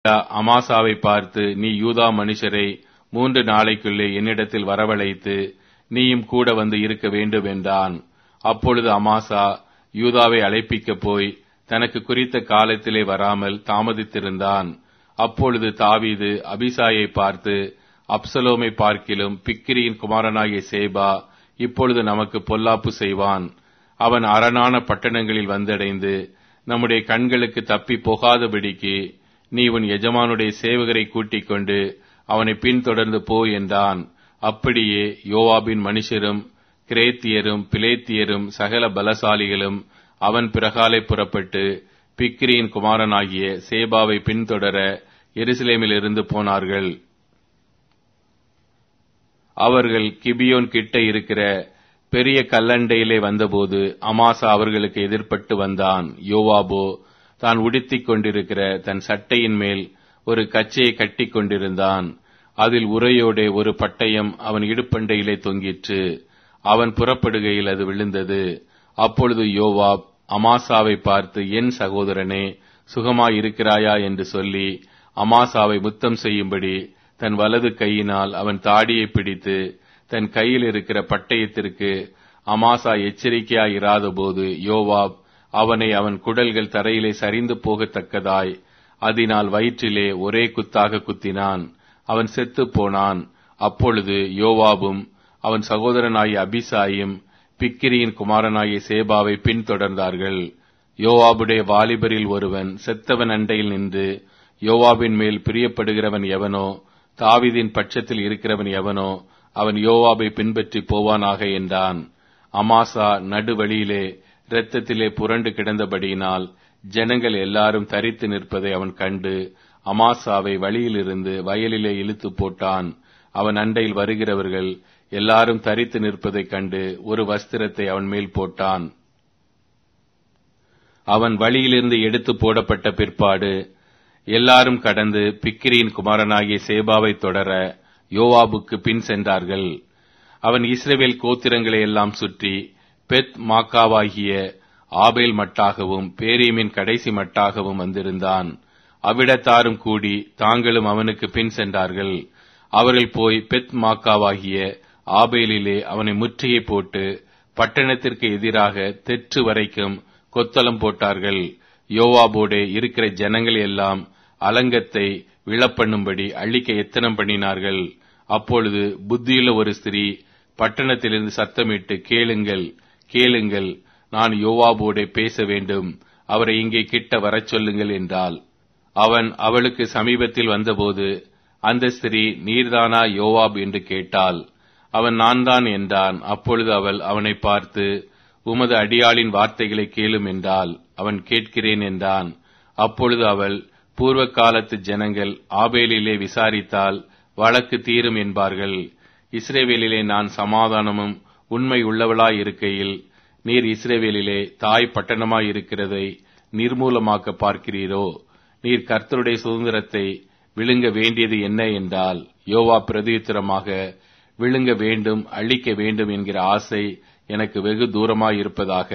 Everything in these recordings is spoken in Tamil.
அமாசாவை பார்த்து நீ யூதா மனுஷரை மூன்று நாளைக்குள்ளே என்னிடத்தில் வரவழைத்து நீயும் கூட வந்து இருக்க வேண்டும் என்றான் அப்பொழுது அமாசா யூதாவை அழைப்பிக்கப் போய் தனக்கு குறித்த காலத்திலே வராமல் தாமதித்திருந்தான் அப்பொழுது தாவீது அபிசாயை பார்த்து அப்சலோமை பார்க்கிலும் பிக்கிரியின் குமாரனாகிய சேபா இப்பொழுது நமக்கு பொல்லாப்பு செய்வான் அவன் அரணான பட்டணங்களில் வந்தடைந்து நம்முடைய கண்களுக்கு தப்பி போகாதபடிக்கு நீ உன் எஜமானுடைய சேவகரை கூட்டிக் கொண்டு அவனை பின்தொடர்ந்து போ என்றான் அப்படியே யோவாபின் மனுஷரும் கிரேத்தியரும் பிலேத்தியரும் சகல பலசாலிகளும் அவன் பிறகாலை புறப்பட்டு பிக்ரியின் குமாரனாகிய சேபாவை பின்தொடர எருசலேமிலிருந்து போனார்கள் அவர்கள் கிபியோன் கிட்ட இருக்கிற பெரிய கல்லண்டையிலே வந்தபோது அமாசா அவர்களுக்கு எதிர்ப்பட்டு வந்தான் யோவாபோ தான் உடுத்திக் கொண்டிருக்கிற தன் சட்டையின் மேல் ஒரு கச்சையை கட்டிக் கொண்டிருந்தான் அதில் உரையோடே ஒரு பட்டயம் அவன் இடுப்பண்டையிலே தொங்கிற்று அவன் புறப்படுகையில் அது விழுந்தது அப்பொழுது யோவாப் அமாசாவை பார்த்து என் சகோதரனே சுகமாயிருக்கிறாயா என்று சொல்லி அமாசாவை முத்தம் செய்யும்படி தன் வலது கையினால் அவன் தாடியை பிடித்து தன் கையில் இருக்கிற பட்டயத்திற்கு அமாசா எச்சரிக்கையாயிராத போது யோவாப் அவனை அவன் குடல்கள் தரையிலே சரிந்து போகத்தக்கதாய் அதனால் வயிற்றிலே ஒரே குத்தாக குத்தினான் அவன் செத்துப் போனான் அப்பொழுது யோவாபும் அவன் சகோதரனாகிய அபிசாயும் பிக்கிரியின் குமாரனாகிய சேபாவை பின்தொடர்ந்தார்கள் யோவாபுடைய வாலிபரில் ஒருவன் செத்தவன் அண்டையில் நின்று யோவாபின் மேல் பிரியப்படுகிறவன் எவனோ தாவிதின் பட்சத்தில் இருக்கிறவன் எவனோ அவன் யோவாபை பின்பற்றி போவானாக என்றான் அமாசா நடுவழியிலே இரத்தத்திலே புரண்டு கிடந்தபடியினால் ஜனங்கள் எல்லாரும் தரித்து நிற்பதை அவன் கண்டு அமாசாவை வழியிலிருந்து வயலிலே இழுத்து போட்டான் அவன் அண்டையில் வருகிறவர்கள் எல்லாரும் தரித்து நிற்பதைக் கண்டு ஒரு வஸ்திரத்தை அவன் மேல் போட்டான் அவன் வழியிலிருந்து எடுத்து போடப்பட்ட பிற்பாடு எல்லாரும் கடந்து பிக்கிரியின் குமாரனாகிய சேபாவை தொடர யோவாபுக்கு பின் சென்றார்கள் அவன் இஸ்ரேவேல் கோத்திரங்களை எல்லாம் சுற்றி பெத் மாக்காவாகிய ஆபேல் மட்டாகவும் பேரீமின் கடைசி மட்டாகவும் வந்திருந்தான் அவ்விடத்தாரும் கூடி தாங்களும் அவனுக்கு பின் சென்றார்கள் அவர்கள் போய் பெத் மாக்காவாகிய ஆபேலிலே அவனை முற்றுகை போட்டு பட்டணத்திற்கு எதிராக தெற்று வரைக்கும் கொத்தளம் போட்டார்கள் யோவாபோடே இருக்கிற ஜனங்கள் எல்லாம் அலங்கத்தை விழப்பண்ணும்படி அழிக்க எத்தனம் பண்ணினார்கள் அப்பொழுது புத்தியுள்ள ஒரு ஸ்திரீ பட்டணத்திலிருந்து சத்தமிட்டு கேளுங்கள் கேளுங்கள் நான் யோவாபோடே பேச வேண்டும் அவரை இங்கே கிட்ட வரச் சொல்லுங்கள் என்றாள் அவன் அவளுக்கு சமீபத்தில் வந்தபோது அந்த ஸ்திரீ நீர்தானா யோவாப் என்று கேட்டாள் அவன் நான் தான் என்றான் அப்பொழுது அவள் அவனை பார்த்து உமது அடியாளின் வார்த்தைகளை கேளும் என்றால் அவன் கேட்கிறேன் என்றான் அப்பொழுது அவள் பூர்வ காலத்து ஜனங்கள் ஆபேலிலே விசாரித்தால் வழக்கு தீரும் என்பார்கள் இஸ்ரேவேலிலே நான் சமாதானமும் உண்மை உள்ளவளாய் இருக்கையில் நீர் இஸ்ரேவேலிலே தாய் பட்டணமாய் இருக்கிறதை நிர்மூலமாக்க பார்க்கிறீரோ நீர் கர்த்தருடைய சுதந்திரத்தை விழுங்க வேண்டியது என்ன என்றால் யோவா பிரதியுத்தரமாக விழுங்க வேண்டும் அழிக்க வேண்டும் என்கிற ஆசை எனக்கு வெகு தூரமாய் இருப்பதாக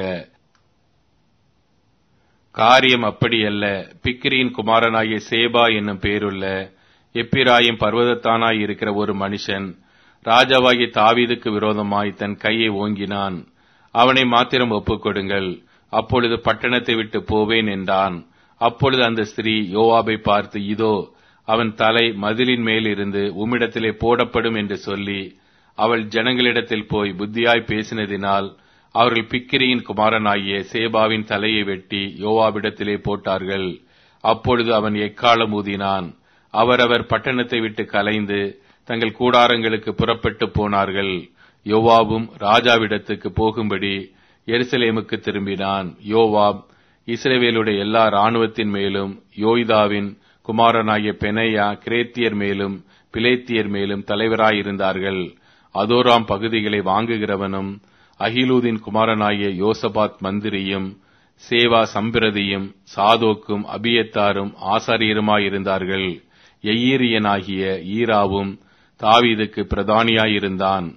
காரியம் அப்படியல்ல பிக்கிரியின் குமாரனாகிய சேபா என்னும் பேருள்ள எப்பிராயும் பர்வதத்தானாய் இருக்கிற ஒரு மனுஷன் ராஜாவாகிய தாவீதுக்கு விரோதமாய் தன் கையை ஓங்கினான் அவனை மாத்திரம் ஒப்புக்கொடுங்கள் அப்பொழுது பட்டணத்தை விட்டு போவேன் என்றான் அப்பொழுது அந்த ஸ்திரீ யோவாபை பார்த்து இதோ அவன் தலை மதிலின் மேலிருந்து உம்மிடத்திலே போடப்படும் என்று சொல்லி அவள் ஜனங்களிடத்தில் போய் புத்தியாய் பேசினதினால் அவர்கள் பிக்கிரியின் குமாரனாகிய சேபாவின் தலையை வெட்டி யோவாவிடத்திலே போட்டார்கள் அப்பொழுது அவன் எக்காலம் ஊதினான் அவரவர் பட்டணத்தை விட்டு கலைந்து தங்கள் கூடாரங்களுக்கு புறப்பட்டு போனார்கள் யோவாவும் ராஜாவிடத்துக்கு போகும்படி எருசலேமுக்கு திரும்பினான் யோவாப் இஸ்ரேவேலுடைய எல்லா இராணுவத்தின் மேலும் யோய்தாவின் குமாரனாகிய பெனையா கிரேத்தியர் மேலும் பிலேத்தியர் மேலும் தலைவராயிருந்தார்கள் அதோராம் பகுதிகளை வாங்குகிறவனும் அகிலூதின் குமாரனாகிய யோசபாத் மந்திரியும் சேவா சம்பிரதியும் சாதோக்கும் அபியத்தாரும் ஆசாரியருமாயிருந்தார்கள் எய்யீரியனாகிய ஈராவும் தாவீதுக்கு பிரதானியாயிருந்தான்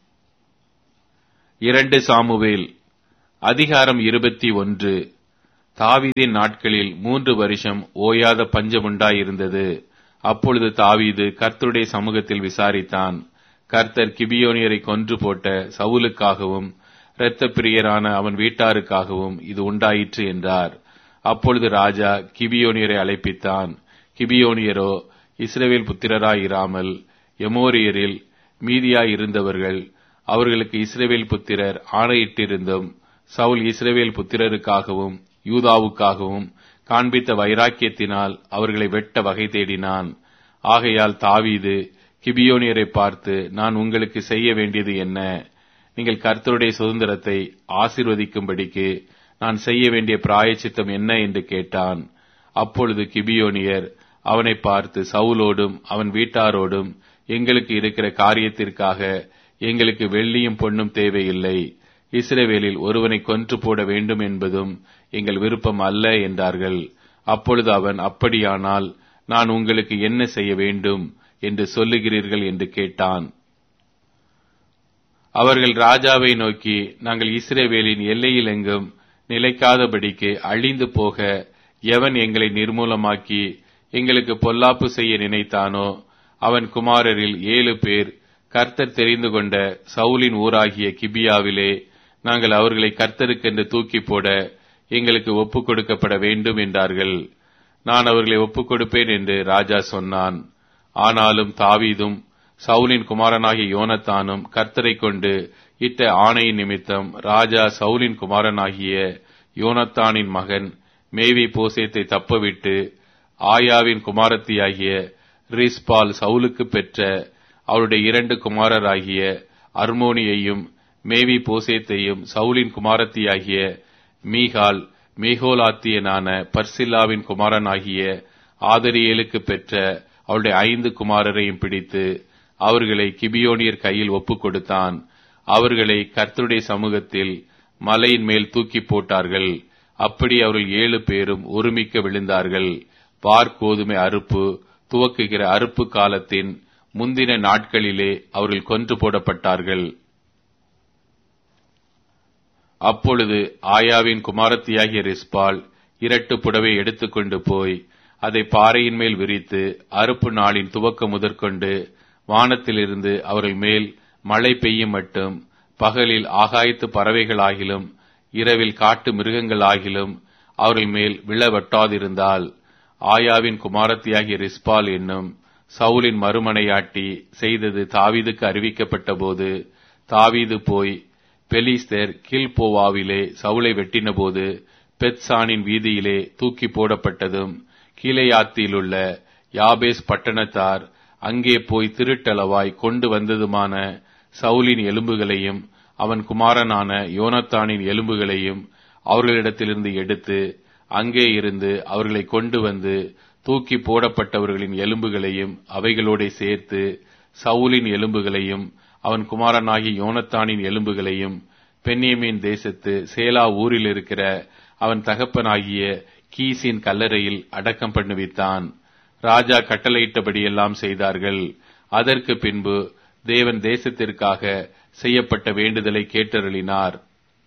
இரண்டு சாமுவேல் அதிகாரம் இருபத்தி ஒன்று தாவீதின் நாட்களில் மூன்று வருஷம் ஓயாத பஞ்சமுண்டாயிருந்தது அப்பொழுது தாவீது கர்த்தருடைய சமூகத்தில் விசாரித்தான் கர்த்தர் கிபியோனியரை கொன்று போட்ட சவுலுக்காகவும் இரத்த பிரியரான அவன் வீட்டாருக்காகவும் இது உண்டாயிற்று என்றார் அப்பொழுது ராஜா கிபியோனியரை அழைப்பித்தான் கிபியோனியரோ இஸ்ரவேல் புத்திரராயிராமல் எமோரியரில் மீதியாய் இருந்தவர்கள் அவர்களுக்கு இஸ்ரவேல் புத்திரர் ஆணையிட்டிருந்தும் சவுல் இஸ்ரவேல் புத்திரருக்காகவும் யூதாவுக்காகவும் காண்பித்த வைராக்கியத்தினால் அவர்களை வெட்ட வகை தேடினான் ஆகையால் தாவீது கிபியோனியரை பார்த்து நான் உங்களுக்கு செய்ய வேண்டியது என்ன நீங்கள் கர்த்தருடைய சுதந்திரத்தை ஆசிர்வதிக்கும்படிக்கு நான் செய்ய வேண்டிய பிராயச்சித்தம் என்ன என்று கேட்டான் அப்பொழுது கிபியோனியர் அவனை பார்த்து சவுலோடும் அவன் வீட்டாரோடும் எங்களுக்கு இருக்கிற காரியத்திற்காக எங்களுக்கு வெள்ளியும் பொன்னும் தேவையில்லை இஸ்ரவேலில் ஒருவனை கொன்று போட வேண்டும் என்பதும் எங்கள் விருப்பம் அல்ல என்றார்கள் அப்பொழுது அவன் அப்படியானால் நான் உங்களுக்கு என்ன செய்ய வேண்டும் என்று சொல்லுகிறீர்கள் என்று கேட்டான் அவர்கள் ராஜாவை நோக்கி நாங்கள் இஸ்ரேவேலின் எல்லையில் எங்கும் நிலைக்காதபடிக்கு அழிந்து போக எவன் எங்களை நிர்மூலமாக்கி எங்களுக்கு பொல்லாப்பு செய்ய நினைத்தானோ அவன் குமாரரில் ஏழு பேர் கர்த்தர் தெரிந்து கொண்ட சவுலின் ஊராகிய கிபியாவிலே நாங்கள் அவர்களை கர்த்தருக்கென்று தூக்கி போட எங்களுக்கு ஒப்புக் கொடுக்கப்பட வேண்டும் என்றார்கள் நான் அவர்களை ஒப்புக் கொடுப்பேன் என்று ராஜா சொன்னான் ஆனாலும் தாவீதும் சவுலின் குமாரனாகிய யோனத்தானும் கர்த்தரை கொண்டு இட்ட ஆணையின் நிமித்தம் ராஜா சவுலின் குமாரனாகிய யோனத்தானின் மகன் மேவி போசேத்தை தப்பவிட்டு ஆயாவின் குமாரத்தியாகிய ரிஸ்பால் சவுலுக்கு பெற்ற அவருடைய இரண்டு குமாரராகிய அர்மோனியையும் மேவி போசேத்தையும் சவுலின் குமாரத்தியாகிய மீகால் மீகோலாத்தியனான பர்சில்லாவின் குமாரனாகிய ஆதரியேலுக்கு பெற்ற அவருடைய ஐந்து குமாரரையும் பிடித்து அவர்களை கிபியோனியர் கையில் ஒப்புக் கொடுத்தான் அவர்களை கர்த்தருடைய சமூகத்தில் மலையின் மேல் தூக்கி போட்டார்கள் அப்படி அவர்கள் ஏழு பேரும் ஒருமிக்க விழுந்தார்கள் பார்க்கோதுமை அறுப்பு துவக்குகிற அறுப்பு காலத்தின் முந்தின நாட்களிலே அவர்கள் கொன்று போடப்பட்டார்கள் அப்பொழுது ஆயாவின் குமாரத்தியாகிய ரிஸ்பால் இரட்டு புடவை எடுத்துக்கொண்டு போய் அதை பாறையின் மேல் விரித்து அறுப்பு நாளின் துவக்கம் முதற்கொண்டு வானத்திலிருந்து அவர்கள் மேல் மழை பெய்யும் மட்டும் பகலில் ஆகாயத்து பறவைகளாகிலும் இரவில் காட்டு மிருகங்களாகிலும் அவர்கள் மேல் விழ வெட்டாதிருந்தால் ஆயாவின் குமாரத்தியாகிய ரிஸ்பால் என்னும் சவுலின் மறுமனையாட்டி செய்தது தாவீதுக்கு அறிவிக்கப்பட்ட போது தாவீது போய் பெலிஸ்தர் கில்போவாவிலே சவுளை வெட்டினபோது பெத்சானின் வீதியிலே தூக்கி போடப்பட்டதும் கீழையாத்தியிலுள்ள யாபேஸ் பட்டணத்தார் அங்கே போய் திருட்டளவாய் கொண்டு வந்ததுமான சவுலின் எலும்புகளையும் அவன் குமாரனான யோனத்தானின் எலும்புகளையும் அவர்களிடத்திலிருந்து எடுத்து அங்கே இருந்து அவர்களை கொண்டு வந்து தூக்கி போடப்பட்டவர்களின் எலும்புகளையும் அவைகளோட சேர்த்து சவுலின் எலும்புகளையும் அவன் குமாரனாகி யோனத்தானின் எலும்புகளையும் பென்னியமின் தேசத்து சேலா ஊரில் இருக்கிற அவன் தகப்பனாகிய கீசின் கல்லறையில் அடக்கம் பண்ணுவித்தான் ராஜா கட்டளையிட்டபடியெல்லாம் செய்தார்கள் அதற்கு பின்பு தேவன் தேசத்திற்காக செய்யப்பட்ட வேண்டுதலை கேட்டருளினார்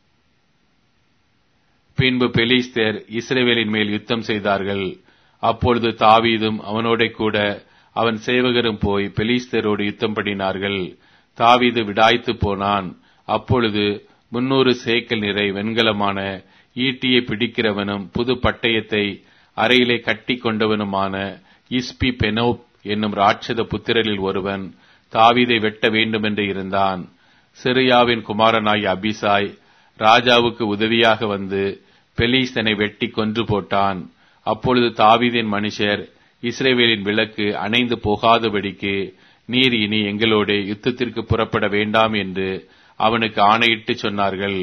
பின்பு பெலிஸ்தேர் இஸ்ரேவேலின் மேல் யுத்தம் செய்தார்கள் அப்பொழுது தாவீதும் அவனோட கூட அவன் சேவகரும் போய் பெலிஸ்தரோடு யுத்தம் பண்ணினார்கள் தாவீது விடாய்த்து போனான் அப்பொழுது முன்னூறு சேக்கல் நிறை வெண்கலமான ஈட்டியை பிடிக்கிறவனும் புது பட்டயத்தை அறையிலே கட்டி கொண்டவனுமான இஸ்பி பெனோப் என்னும் ராட்சத புத்திரரில் ஒருவன் தாவீதை வெட்ட வேண்டுமென்று இருந்தான் சிறியாவின் குமாரனாய் அபிசாய் ராஜாவுக்கு உதவியாக வந்து பெலீஸ்தனை வெட்டி கொன்று போட்டான் அப்பொழுது தாவீதின் மனுஷர் இஸ்ரேவேலின் விளக்கு அணைந்து போகாதபடிக்கு நீர் இனி எங்களோட யுத்தத்திற்கு புறப்பட வேண்டாம் என்று அவனுக்கு ஆணையிட்டு சொன்னார்கள்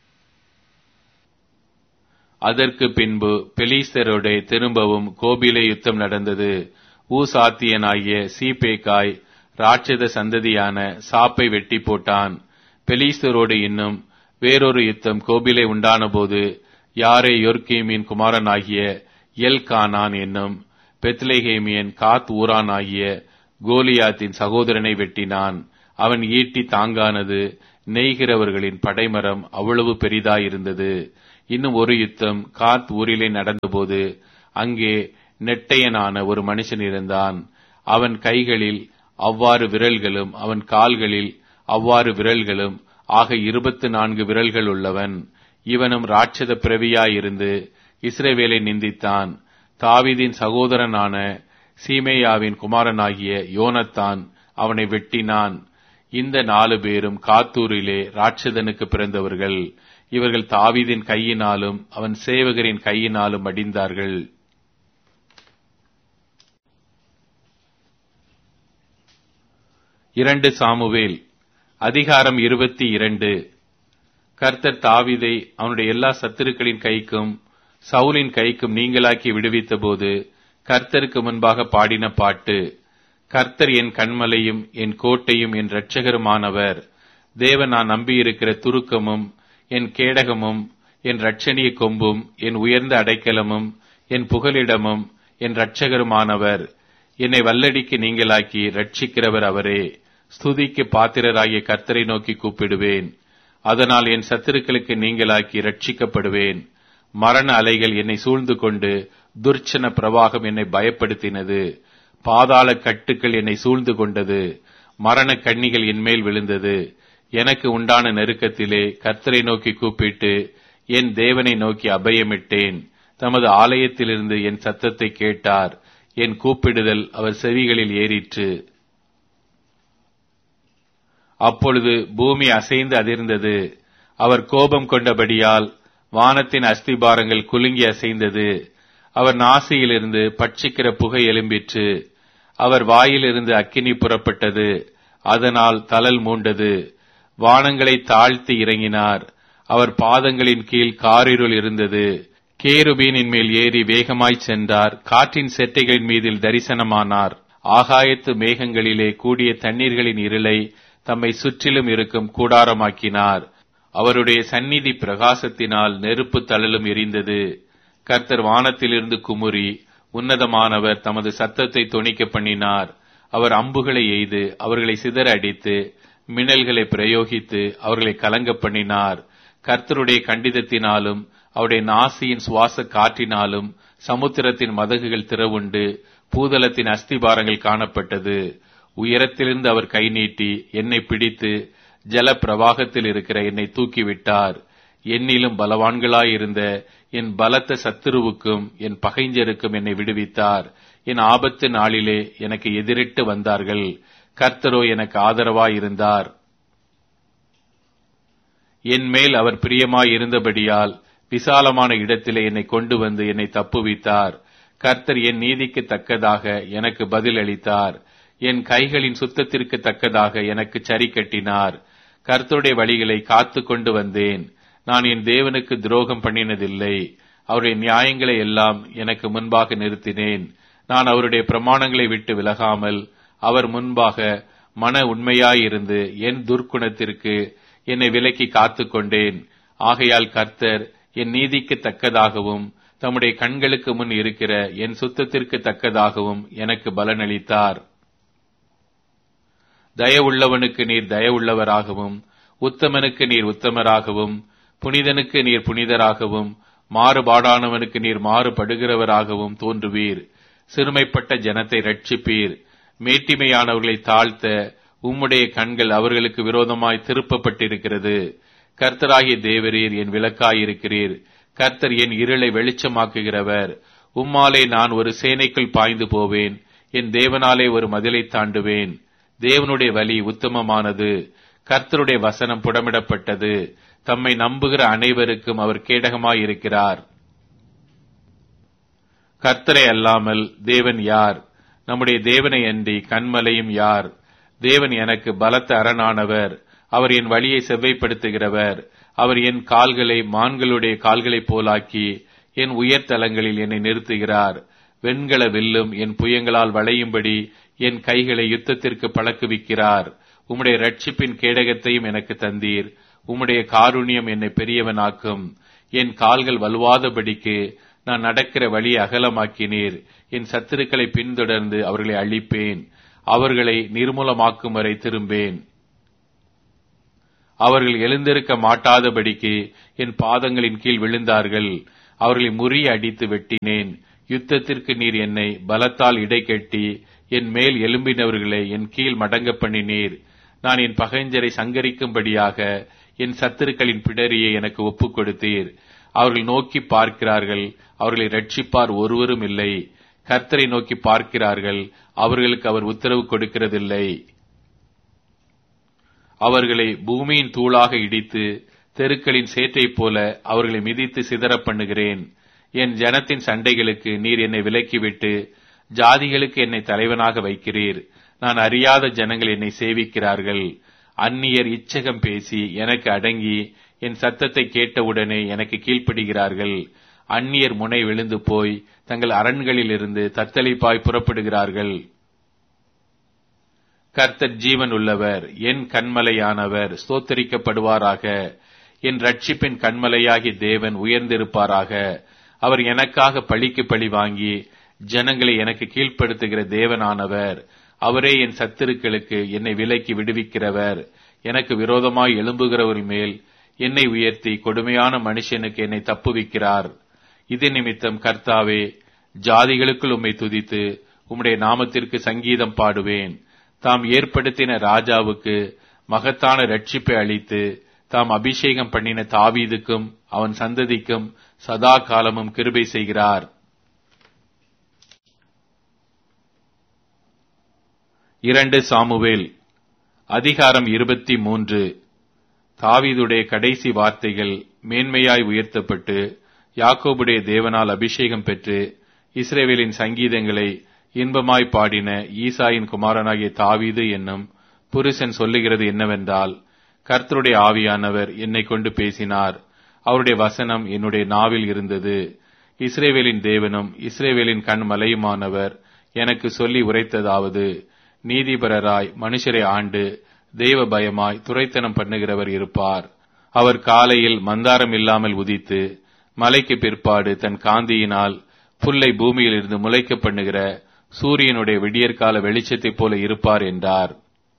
அதற்கு பின்பு பெலீஸ்தரோட திரும்பவும் கோபிலே யுத்தம் நடந்தது ஊசாத்தியனாகிய சீபேக்காய் ராட்சத சந்ததியான சாப்பை வெட்டி போட்டான் பெலீஸ்தரோடு இன்னும் வேறொரு யுத்தம் கோபிலே உண்டானபோது யாரே யொர்கீமின் குமாரனாகிய எல் கானான் என்னும் பெத்லேஹேமியன் காத் ஊரான் ஆகிய கோலியாத்தின் சகோதரனை வெட்டினான் அவன் ஈட்டி தாங்கானது நெய்கிறவர்களின் படைமரம் அவ்வளவு பெரிதாயிருந்தது இன்னும் ஒரு யுத்தம் காத் ஊரிலே நடந்தபோது அங்கே நெட்டையனான ஒரு மனுஷன் இருந்தான் அவன் கைகளில் அவ்வாறு விரல்களும் அவன் கால்களில் அவ்வாறு விரல்களும் ஆக இருபத்து நான்கு விரல்கள் உள்ளவன் இவனும் ராட்சத பிறவியாயிருந்து இஸ்ரேவேலை நிந்தித்தான் தாவீதின் சகோதரனான சீமேயாவின் குமாரனாகிய யோனத்தான் அவனை வெட்டினான் இந்த நாலு பேரும் காத்தூரிலே ராட்சதனுக்கு பிறந்தவர்கள் இவர்கள் தாவீதின் கையினாலும் அவன் சேவகரின் கையினாலும் அடிந்தார்கள் இரண்டு சாமுவேல் அதிகாரம் இருபத்தி இரண்டு கர்த்தர் தாவீதை அவனுடைய எல்லா சத்துருக்களின் கைக்கும் சவுலின் கைக்கும் நீங்களாக்கி விடுவித்த போது கர்த்தருக்கு முன்பாக பாடின பாட்டு கர்த்தர் என் கண்மலையும் என் கோட்டையும் என் இரட்சகருமானவர் தேவன் நான் நம்பியிருக்கிற துருக்கமும் என் கேடகமும் என் இரட்சணிய கொம்பும் என் உயர்ந்த அடைக்கலமும் என் புகலிடமும் என் இரட்சகருமானவர் என்னை வல்லடிக்கு நீங்களாக்கி ரட்சிக்கிறவர் அவரே ஸ்துதிக்கு பாத்திரராகிய கர்த்தரை நோக்கி கூப்பிடுவேன் அதனால் என் சத்துருக்களுக்கு நீங்களாக்கி ரட்சிக்கப்படுவேன் மரண அலைகள் என்னை சூழ்ந்து கொண்டு துர்ச்சன பிரவாகம் என்னை பயப்படுத்தினது பாதாள கட்டுக்கள் என்னை சூழ்ந்து கொண்டது மரண கண்ணிகள் என்மேல் விழுந்தது எனக்கு உண்டான நெருக்கத்திலே கர்த்தரை நோக்கி கூப்பிட்டு என் தேவனை நோக்கி அபயமிட்டேன் தமது ஆலயத்திலிருந்து என் சத்தத்தை கேட்டார் என் கூப்பிடுதல் அவர் செவிகளில் ஏறிற்று அப்பொழுது பூமி அசைந்து அதிர்ந்தது அவர் கோபம் கொண்டபடியால் வானத்தின் அஸ்திபாரங்கள் குலுங்கி அசைந்தது அவர் நாசியிலிருந்து பட்சிக்கிற புகை எழும்பிற்று அவர் வாயிலிருந்து அக்கினி புறப்பட்டது அதனால் தளல் மூண்டது வானங்களை தாழ்த்தி இறங்கினார் அவர் பாதங்களின் கீழ் காரிருள் இருந்தது கேருபீனின் மேல் ஏறி வேகமாய் சென்றார் காற்றின் செட்டைகளின் மீதில் தரிசனமானார் ஆகாயத்து மேகங்களிலே கூடிய தண்ணீர்களின் இருளை தம்மை சுற்றிலும் இருக்கும் கூடாரமாக்கினார் அவருடைய சந்நிதி பிரகாசத்தினால் நெருப்பு தழலும் எரிந்தது கர்த்தர் வானத்திலிருந்து குமுறி உன்னதமானவர் தமது சத்தத்தை தொனிக்க பண்ணினார் அவர் அம்புகளை எய்து அவர்களை சிதற அடித்து மின்னல்களை பிரயோகித்து அவர்களை கலங்க பண்ணினார் கர்த்தருடைய கண்டிதத்தினாலும் அவருடைய நாசியின் சுவாச காற்றினாலும் சமுத்திரத்தின் மதகுகள் திறவுண்டு பூதலத்தின் அஸ்திபாரங்கள் காணப்பட்டது உயரத்திலிருந்து அவர் கை நீட்டி என்னை பிடித்து ஜல பிரவாகத்தில் இருக்கிற என்னை தூக்கிவிட்டார் என்னிலும் பலவான்களாயிருந்த என் பலத்த சத்துருவுக்கும் என் பகைஞ்சருக்கும் என்னை விடுவித்தார் என் ஆபத்து நாளிலே எனக்கு எதிரிட்டு வந்தார்கள் கர்த்தரோ எனக்கு ஆதரவாயிருந்தார் என் மேல் அவர் பிரியமாய் இருந்தபடியால் விசாலமான இடத்திலே என்னை கொண்டு வந்து என்னை தப்புவித்தார் கர்த்தர் என் நீதிக்கு தக்கதாக எனக்கு பதில் அளித்தார் என் கைகளின் சுத்தத்திற்கு தக்கதாக எனக்கு சரி கட்டினார் கர்த்தருடைய வழிகளை காத்து கொண்டு வந்தேன் நான் என் தேவனுக்கு துரோகம் பண்ணினதில்லை அவருடைய நியாயங்களை எல்லாம் எனக்கு முன்பாக நிறுத்தினேன் நான் அவருடைய பிரமாணங்களை விட்டு விலகாமல் அவர் முன்பாக மன உண்மையாயிருந்து என் துர்க்குணத்திற்கு என்னை விலக்கி காத்து கொண்டேன் ஆகையால் கர்த்தர் என் நீதிக்கு தக்கதாகவும் தம்முடைய கண்களுக்கு முன் இருக்கிற என் சுத்தத்திற்கு தக்கதாகவும் எனக்கு பலனளித்தார் தயவுள்ளவனுக்கு நீர் தயவுள்ளவராகவும் உத்தமனுக்கு நீர் உத்தமராகவும் புனிதனுக்கு நீர் புனிதராகவும் மாறுபாடானவனுக்கு நீர் மாறுபடுகிறவராகவும் தோன்றுவீர் சிறுமைப்பட்ட ஜனத்தை ரட்சிப்பீர் மேட்டிமையானவர்களை தாழ்த்த உம்முடைய கண்கள் அவர்களுக்கு விரோதமாய் திருப்பப்பட்டிருக்கிறது கர்த்தராகிய தேவரீர் என் விளக்காயிருக்கிறீர் கர்த்தர் என் இருளை வெளிச்சமாக்குகிறவர் உம்மாலே நான் ஒரு சேனைக்குள் பாய்ந்து போவேன் என் தேவனாலே ஒரு மதிலை தாண்டுவேன் தேவனுடைய வழி உத்தமமானது கர்த்தருடைய வசனம் புடமிடப்பட்டது தம்மை நம்புகிற அனைவருக்கும் அவர் கேடகமாயிருக்கிறார் கர்த்தரை அல்லாமல் தேவன் யார் நம்முடைய தேவனை அன்றி கண்மலையும் யார் தேவன் எனக்கு பலத்த அரணானவர் அவர் என் வழியை செவ்வைப்படுத்துகிறவர் அவர் என் கால்களை மான்களுடைய கால்களைப் போலாக்கி என் உயர்தலங்களில் என்னை நிறுத்துகிறார் வெண்கல வில்லும் என் புயங்களால் வளையும்படி என் கைகளை யுத்தத்திற்கு பழக்குவிக்கிறார் உம்முடைய ரட்சிப்பின் கேடகத்தையும் எனக்கு தந்தீர் உம்முடைய காருண்யம் என்னை பெரியவனாக்கும் என் கால்கள் வலுவாதபடிக்கு நான் நடக்கிற வழி அகலமாக்கினீர் என் சத்துருக்களை பின்தொடர்ந்து அவர்களை அழிப்பேன் அவர்களை நிர்மூலமாக்கும் வரை திரும்பேன் அவர்கள் எழுந்திருக்க மாட்டாதபடிக்கு என் பாதங்களின் கீழ் விழுந்தார்கள் அவர்களை முறிய அடித்து வெட்டினேன் யுத்தத்திற்கு நீர் என்னை பலத்தால் இடைக்கட்டி என் மேல் எலும்பினவர்களை என் கீழ் மடங்க பண்ணினீர் நான் என் பகைஞ்சரை சங்கரிக்கும்படியாக என் சத்துருக்களின் பிடரியை எனக்கு ஒப்புக் கொடுத்தீர் அவர்கள் நோக்கி பார்க்கிறார்கள் அவர்களை ரட்சிப்பார் ஒருவரும் இல்லை கர்த்தரை நோக்கி பார்க்கிறார்கள் அவர்களுக்கு அவர் உத்தரவு கொடுக்கிறதில்லை அவர்களை பூமியின் தூளாக இடித்து தெருக்களின் சேற்றைப் போல அவர்களை மிதித்து சிதறப் பண்ணுகிறேன் என் ஜனத்தின் சண்டைகளுக்கு நீர் என்னை விலக்கிவிட்டு ஜாதிகளுக்கு என்னை தலைவனாக வைக்கிறீர் நான் அறியாத ஜனங்கள் என்னை சேவிக்கிறார்கள் அந்நியர் இச்சகம் பேசி எனக்கு அடங்கி என் சத்தத்தை கேட்டவுடனே எனக்கு கீழ்ப்படுகிறார்கள் அந்நியர் முனை விழுந்து போய் தங்கள் அரண்களிலிருந்து தத்தளிப்பாய் புறப்படுகிறார்கள் கர்த்தர் ஜீவன் உள்ளவர் என் கண்மலையானவர் ஸ்தோத்தரிக்கப்படுவாராக என் ரட்சிப்பின் கண்மலையாகி தேவன் உயர்ந்திருப்பாராக அவர் எனக்காக பழிக்கு பழி வாங்கி ஜனங்களை எனக்கு கீழ்ப்படுத்துகிற தேவனானவர் அவரே என் சத்துருக்களுக்கு என்னை விலைக்கு விடுவிக்கிறவர் எனக்கு விரோதமாய் எழும்புகிறவர் மேல் என்னை உயர்த்தி கொடுமையான மனுஷனுக்கு என்னை தப்புவிக்கிறார் இது நிமித்தம் கர்த்தாவே ஜாதிகளுக்குள் உம்மை துதித்து உம்முடைய நாமத்திற்கு சங்கீதம் பாடுவேன் தாம் ஏற்படுத்தின ராஜாவுக்கு மகத்தான ரட்சிப்பை அளித்து தாம் அபிஷேகம் பண்ணின தாவீதுக்கும் அவன் சந்ததிக்கும் சதா காலமும் கிருபை செய்கிறார் இரண்டு சாமுவேல் அதிகாரம் இருபத்தி மூன்று தாவீதுடைய கடைசி வார்த்தைகள் மேன்மையாய் உயர்த்தப்பட்டு யாக்கோபுடைய தேவனால் அபிஷேகம் பெற்று இஸ்ரேவேலின் சங்கீதங்களை இன்பமாய் பாடின ஈசாயின் குமாரனாகிய தாவீது என்னும் புருஷன் சொல்லுகிறது என்னவென்றால் கர்த்தருடைய ஆவியானவர் என்னை கொண்டு பேசினார் அவருடைய வசனம் என்னுடைய நாவில் இருந்தது இஸ்ரேவேலின் தேவனும் இஸ்ரேவேலின் கண் மலையுமானவர் எனக்கு சொல்லி உரைத்ததாவது நீதிபரராய் மனுஷரை ஆண்டு தெய்வ பயமாய் துரைத்தனம் பண்ணுகிறவர் இருப்பார் அவர் காலையில் மந்தாரம் இல்லாமல் உதித்து மலைக்கு பிற்பாடு தன் காந்தியினால் புல்லை பூமியிலிருந்து முளைக்க பண்ணுகிற சூரியனுடைய விடியற்கால வெளிச்சத்தைப் போல இருப்பார் என்றார்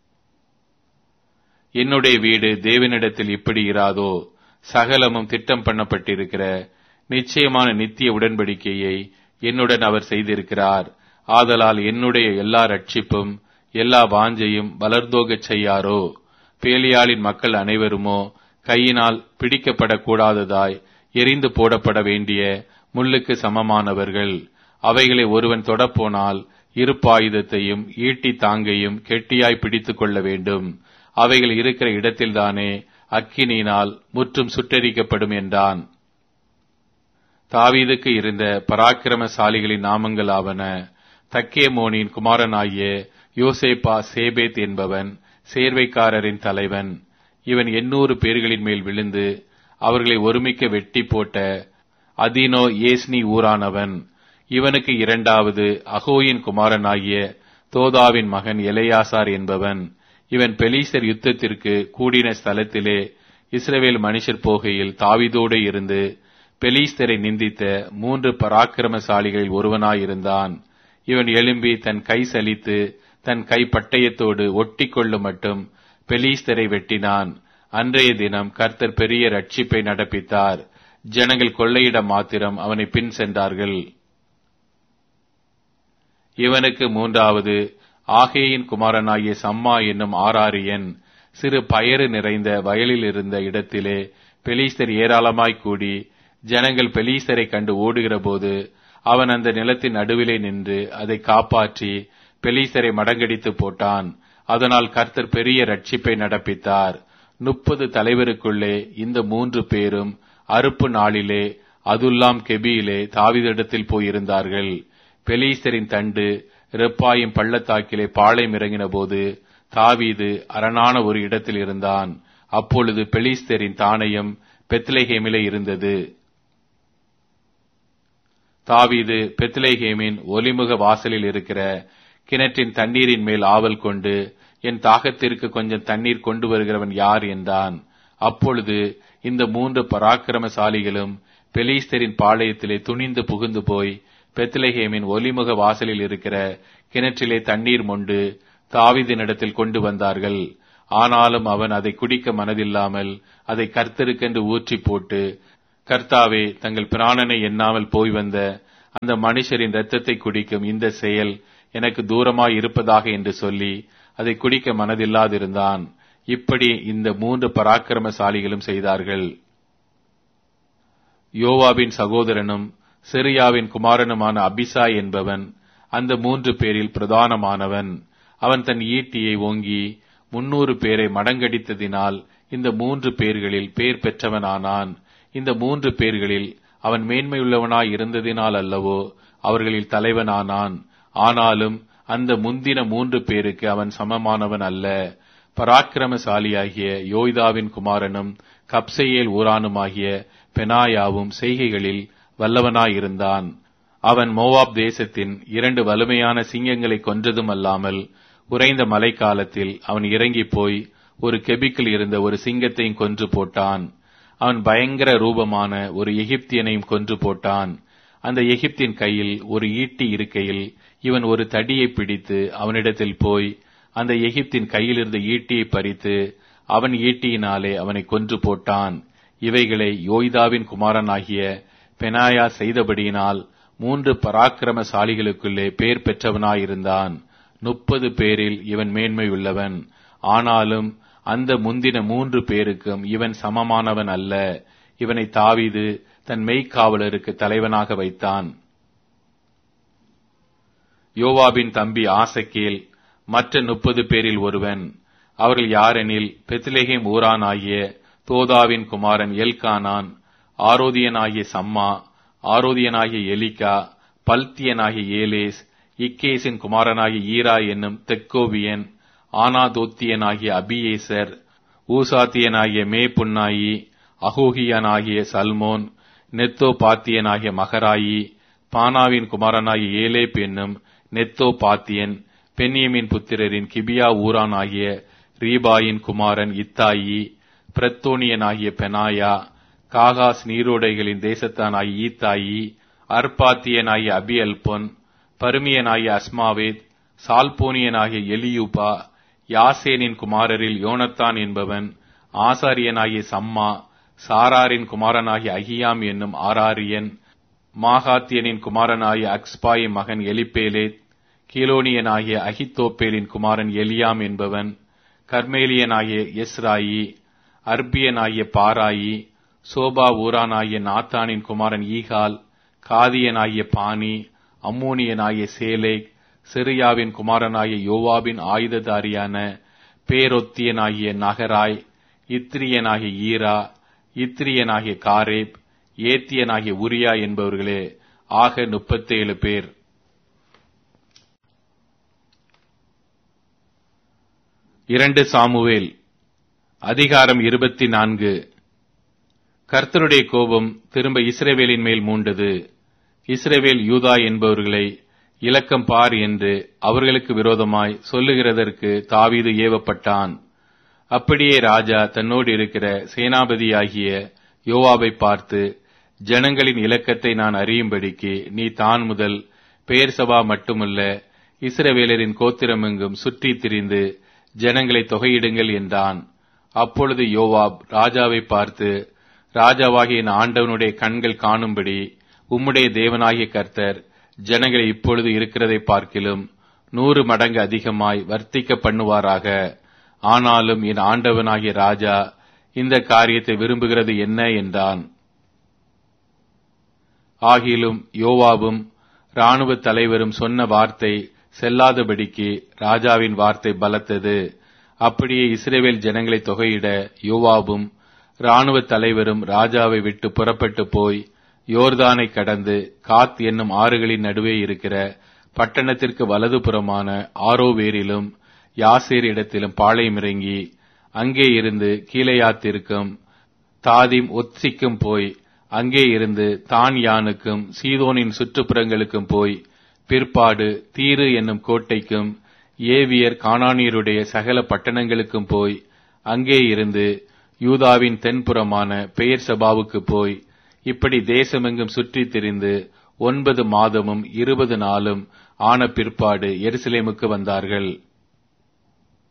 என்னுடைய வீடு தேவனிடத்தில் இப்படி இராதோ சகலமும் திட்டம் பண்ணப்பட்டிருக்கிற நிச்சயமான நித்திய உடன்படிக்கையை என்னுடன் அவர் செய்திருக்கிறார் ஆதலால் என்னுடைய எல்லா ரட்சிப்பும் எல்லா வாஞ்சையும் வளர்ந்தோகச் செய்யாரோ பேலியாளின் மக்கள் அனைவருமோ கையினால் பிடிக்கப்படக்கூடாததாய் எரிந்து போடப்பட வேண்டிய முள்ளுக்கு சமமானவர்கள் அவைகளை ஒருவன் தொடப்போனால் இருப்பாயுதத்தையும் ஈட்டி தாங்கையும் கெட்டியாய் பிடித்துக் கொள்ள வேண்டும் அவைகள் இருக்கிற இடத்தில்தானே அக்கினியினால் முற்றும் சுட்டரிக்கப்படும் என்றான் தாவீதுக்கு இருந்த பராக்கிரமசாலிகளின் நாமங்கள் ஆவன தக்கேமோனின் குமாரனாகிய யோசேப்பா சேபேத் என்பவன் சேர்வைக்காரரின் தலைவன் இவன் எண்ணூறு பேர்களின் மேல் விழுந்து அவர்களை ஒருமிக்க வெட்டி போட்ட அதினோ ஏஸ்னி ஊரானவன் இவனுக்கு இரண்டாவது அகோயின் குமாரனாகிய தோதாவின் மகன் எலையாசார் என்பவன் இவன் பெலீசர் யுத்தத்திற்கு கூடின ஸ்தலத்திலே இஸ்ரவேல் மனுஷர் போகையில் தாவிதோடு இருந்து பெலீஸ்தரை நிந்தித்த மூன்று பராக்கிரமசாலிகளில் ஒருவனாயிருந்தான் இவன் எழும்பி தன் கை சலித்து தன் கை பட்டயத்தோடு ஒட்டி கொள்ளும் மட்டும் பெலீஸ்தரை வெட்டினான் அன்றைய தினம் கர்த்தர் பெரிய ரட்சிப்பை நடப்பித்தார் ஜனங்கள் கொள்ளையிட மாத்திரம் அவனை பின் சென்றார்கள் இவனுக்கு மூன்றாவது ஆகேயின் குமாரனாகிய சம்மா என்னும் ஆராரியன் சிறு பயறு நிறைந்த வயலில் இருந்த இடத்திலே பெலீஸ்தர் ஏராளமாய் கூடி ஜனங்கள் பெலீஸ்தரை கண்டு ஓடுகிற போது அவன் அந்த நிலத்தின் நடுவிலே நின்று அதை காப்பாற்றி பெலீஸ்தரை மடங்கடித்து போட்டான் அதனால் கர்த்தர் பெரிய ரட்சிப்பை நடப்பித்தார் முப்பது தலைவருக்குள்ளே இந்த மூன்று பேரும் அறுப்பு நாளிலே அதுல்லாம் கெபியிலே தாவிதிடத்தில் போயிருந்தார்கள் பெலீஸ்தரின் தண்டு ரெப்பாயும் பள்ளத்தாக்கிலே பாளையம் இறங்கின போது தாவீது அரணான ஒரு இடத்தில் இருந்தான் அப்பொழுது பெலிஸ்தரின் தானயம் பெத்லேஹேமிலே இருந்தது தாவீது பெத்லேஹேமின் ஒலிமுக வாசலில் இருக்கிற கிணற்றின் தண்ணீரின் மேல் ஆவல் கொண்டு என் தாகத்திற்கு கொஞ்சம் தண்ணீர் கொண்டு வருகிறவன் யார் என்றான் அப்பொழுது இந்த மூன்று பராக்கிரமசாலிகளும் பெலிஸ்தரின் பாளையத்திலே துணிந்து புகுந்து போய் பெத்லஹேமின் ஒலிமுக வாசலில் இருக்கிற கிணற்றிலே தண்ணீர் மொண்டு தாவிதினிடத்தில் கொண்டு வந்தார்கள் ஆனாலும் அவன் அதை குடிக்க மனதில்லாமல் அதை கர்த்தருக்கென்று ஊற்றி போட்டு கர்த்தாவே தங்கள் பிராணனை எண்ணாமல் போய் வந்த அந்த மனுஷரின் இரத்தத்தை குடிக்கும் இந்த செயல் எனக்கு தூரமாய் இருப்பதாக என்று சொல்லி அதை குடிக்க மனதில்லாதிருந்தான் இப்படி இந்த மூன்று பராக்கிரமசாலிகளும் செய்தார்கள் யோவாவின் சகோதரனும் சிரியாவின் குமாரனுமான அபிசாய் என்பவன் அந்த மூன்று பேரில் பிரதானமானவன் அவன் தன் ஈட்டியை ஓங்கி முன்னூறு பேரை மடங்கடித்ததினால் இந்த மூன்று பேர்களில் பேர் பெற்றவனானான் இந்த மூன்று பேர்களில் அவன் மேன்மையுள்ளவனாய் இருந்ததினால் அல்லவோ அவர்களில் தலைவனானான் ஆனாலும் அந்த முந்தின மூன்று பேருக்கு அவன் சமமானவன் அல்ல பராக்கிரமசாலியாகிய யோய்தாவின் குமாரனும் கப்சேயேல் ஊரானுமாகிய பெனாயாவும் செய்கைகளில் வல்லவனாயிருந்தான் அவன் மோவாப் தேசத்தின் இரண்டு வலிமையான சிங்கங்களை கொன்றதும் அல்லாமல் உறைந்த மழைக்காலத்தில் அவன் இறங்கி போய் ஒரு கெபிக்கில் இருந்த ஒரு சிங்கத்தையும் கொன்று போட்டான் அவன் பயங்கர ரூபமான ஒரு எகிப்தியனையும் கொன்று போட்டான் அந்த எகிப்தின் கையில் ஒரு ஈட்டி இருக்கையில் இவன் ஒரு தடியை பிடித்து அவனிடத்தில் போய் அந்த எகிப்தின் கையில் இருந்த ஈட்டியை பறித்து அவன் ஈட்டியினாலே அவனை கொன்று போட்டான் இவைகளை யோய்தாவின் குமாரனாகிய பெனாயா செய்தபடியினால் மூன்று பராக்கிரமசாலிகளுக்குள்ளே பேர் பெற்றவனாயிருந்தான் முப்பது பேரில் இவன் மேன்மை உள்ளவன் ஆனாலும் அந்த முந்தின மூன்று பேருக்கும் இவன் சமமானவன் அல்ல இவனை தாவிது தன் மெய்க்காவலருக்கு தலைவனாக வைத்தான் யோவாபின் தம்பி ஆசக்கேல் மற்ற முப்பது பேரில் ஒருவன் அவர்கள் யாரெனில் பெத்லேஹேம் ஊரானாகிய தோதாவின் குமாரன் எல்கானான் ஆரோதியனாகிய சம்மா ஆரோதியனாகிய எலிகா பல்தியனாகிய ஏலேஸ் இக்கேசின் குமாரனாகிய ஈரா என்னும் தெக்கோவியன் ஆனாதோத்தியனாகிய அபியேசர் ஊசாத்தியனாகிய மே புன்னாயி அகோகியனாகிய சல்மோன் நெத்தோ பாத்தியனாகிய மகராயி பானாவின் குமாரனாகிய ஏலேப் என்னும் நெத்தோ பாத்தியன் பென்யமின் புத்திரரின் கிபியா ஊரான் ஆகிய ரீபாயின் குமாரன் இத்தாயி பிரத்தோனியனாகிய பெனாயா காகாஸ் நீரோடைகளின் தேசத்தானாகிய ஈத்தாயி அர்பாத்தியனாகிய அபியல்பொன் பருமியனாகிய அஸ்மாவேத் சால்போனியனாகிய எலியூபா யாசேனின் குமாரரில் யோனத்தான் என்பவன் ஆசாரியனாகிய சம்மா சாராரின் குமாரனாகிய அகியாம் என்னும் ஆராரியன் மாகாத்தியனின் குமாரனாகிய அக்ஸ்பாயின் மகன் எலிப்பேலேத் கீலோனியனாகிய அகித்தோப்பேலின் குமாரன் எலியாம் என்பவன் கர்மேலியனாகிய எஸ்ராயி அர்பியனாகிய பாராயி சோபா ஊரானாகிய நாத்தானின் குமாரன் ஈகால் காதியனாகிய பானி அம்மோனியனாகிய சேலேக் சிரியாவின் குமாரனாகிய யோவாபின் ஆயுததாரியான பேரொத்தியனாகிய நகராய் இத்ரியனாகிய ஈரா இத்ரியனாகிய காரேப் ஏத்தியனாகிய உரியா என்பவர்களே ஆக முப்பத்தேழு பேர் இரண்டு சாமுவேல் அதிகாரம் இருபத்தி நான்கு கர்த்தருடைய கோபம் திரும்ப இஸ்ரேவேலின் மேல் மூண்டது இஸ்ரேவேல் யூதா என்பவர்களை இலக்கம் பார் என்று அவர்களுக்கு விரோதமாய் சொல்லுகிறதற்கு தாவீது ஏவப்பட்டான் அப்படியே ராஜா தன்னோடு இருக்கிற சேனாபதியாகிய யோவாவை பார்த்து ஜனங்களின் இலக்கத்தை நான் அறியும்படிக்கு நீ தான் முதல் பெயர் சபா மட்டுமல்ல இஸ்ரவேலரின் கோத்திரமெங்கும் சுற்றித் திரிந்து ஜனங்களை தொகையிடுங்கள் என்றான் அப்பொழுது யோவாப் ராஜாவை பார்த்து ராஜாவாகிய என் ஆண்டவனுடைய கண்கள் காணும்படி உம்முடைய தேவனாகிய கர்த்தர் ஜனங்களை இப்பொழுது இருக்கிறதை பார்க்கிலும் நூறு மடங்கு அதிகமாய் வர்த்திக்க பண்ணுவாராக ஆனாலும் என் ஆண்டவனாகிய ராஜா இந்த காரியத்தை விரும்புகிறது என்ன என்றான் ஆகிலும் யோவாவும் இராணுவ தலைவரும் சொன்ன வார்த்தை செல்லாதபடிக்கு ராஜாவின் வார்த்தை பலத்தது அப்படியே இஸ்ரேவேல் ஜனங்களை தொகையிட யோவாவும் இராணுவ தலைவரும் ராஜாவை விட்டு புறப்பட்டு போய் யோர்தானை கடந்து காத் என்னும் ஆறுகளின் நடுவே இருக்கிற பட்டணத்திற்கு வலதுபுறமான ஆரோவேரிலும் யாசேர் இடத்திலும் பாளையமிறங்கி அங்கே இருந்து கீழையாத்திற்கும் தாதிம் ஒத்சிக்கும் போய் அங்கே இருந்து தான் யானுக்கும் சீதோனின் சுற்றுப்புறங்களுக்கும் போய் பிற்பாடு தீரு என்னும் கோட்டைக்கும் ஏவியர் கானானியருடைய சகல பட்டணங்களுக்கும் போய் அங்கே இருந்து யூதாவின் தென்புறமான பெயர் சபாவுக்கு போய் இப்படி தேசமெங்கும் சுற்றித் திரிந்து ஒன்பது மாதமும் இருபது நாளும் ஆன பிற்பாடு எருசலேமுக்கு வந்தார்கள்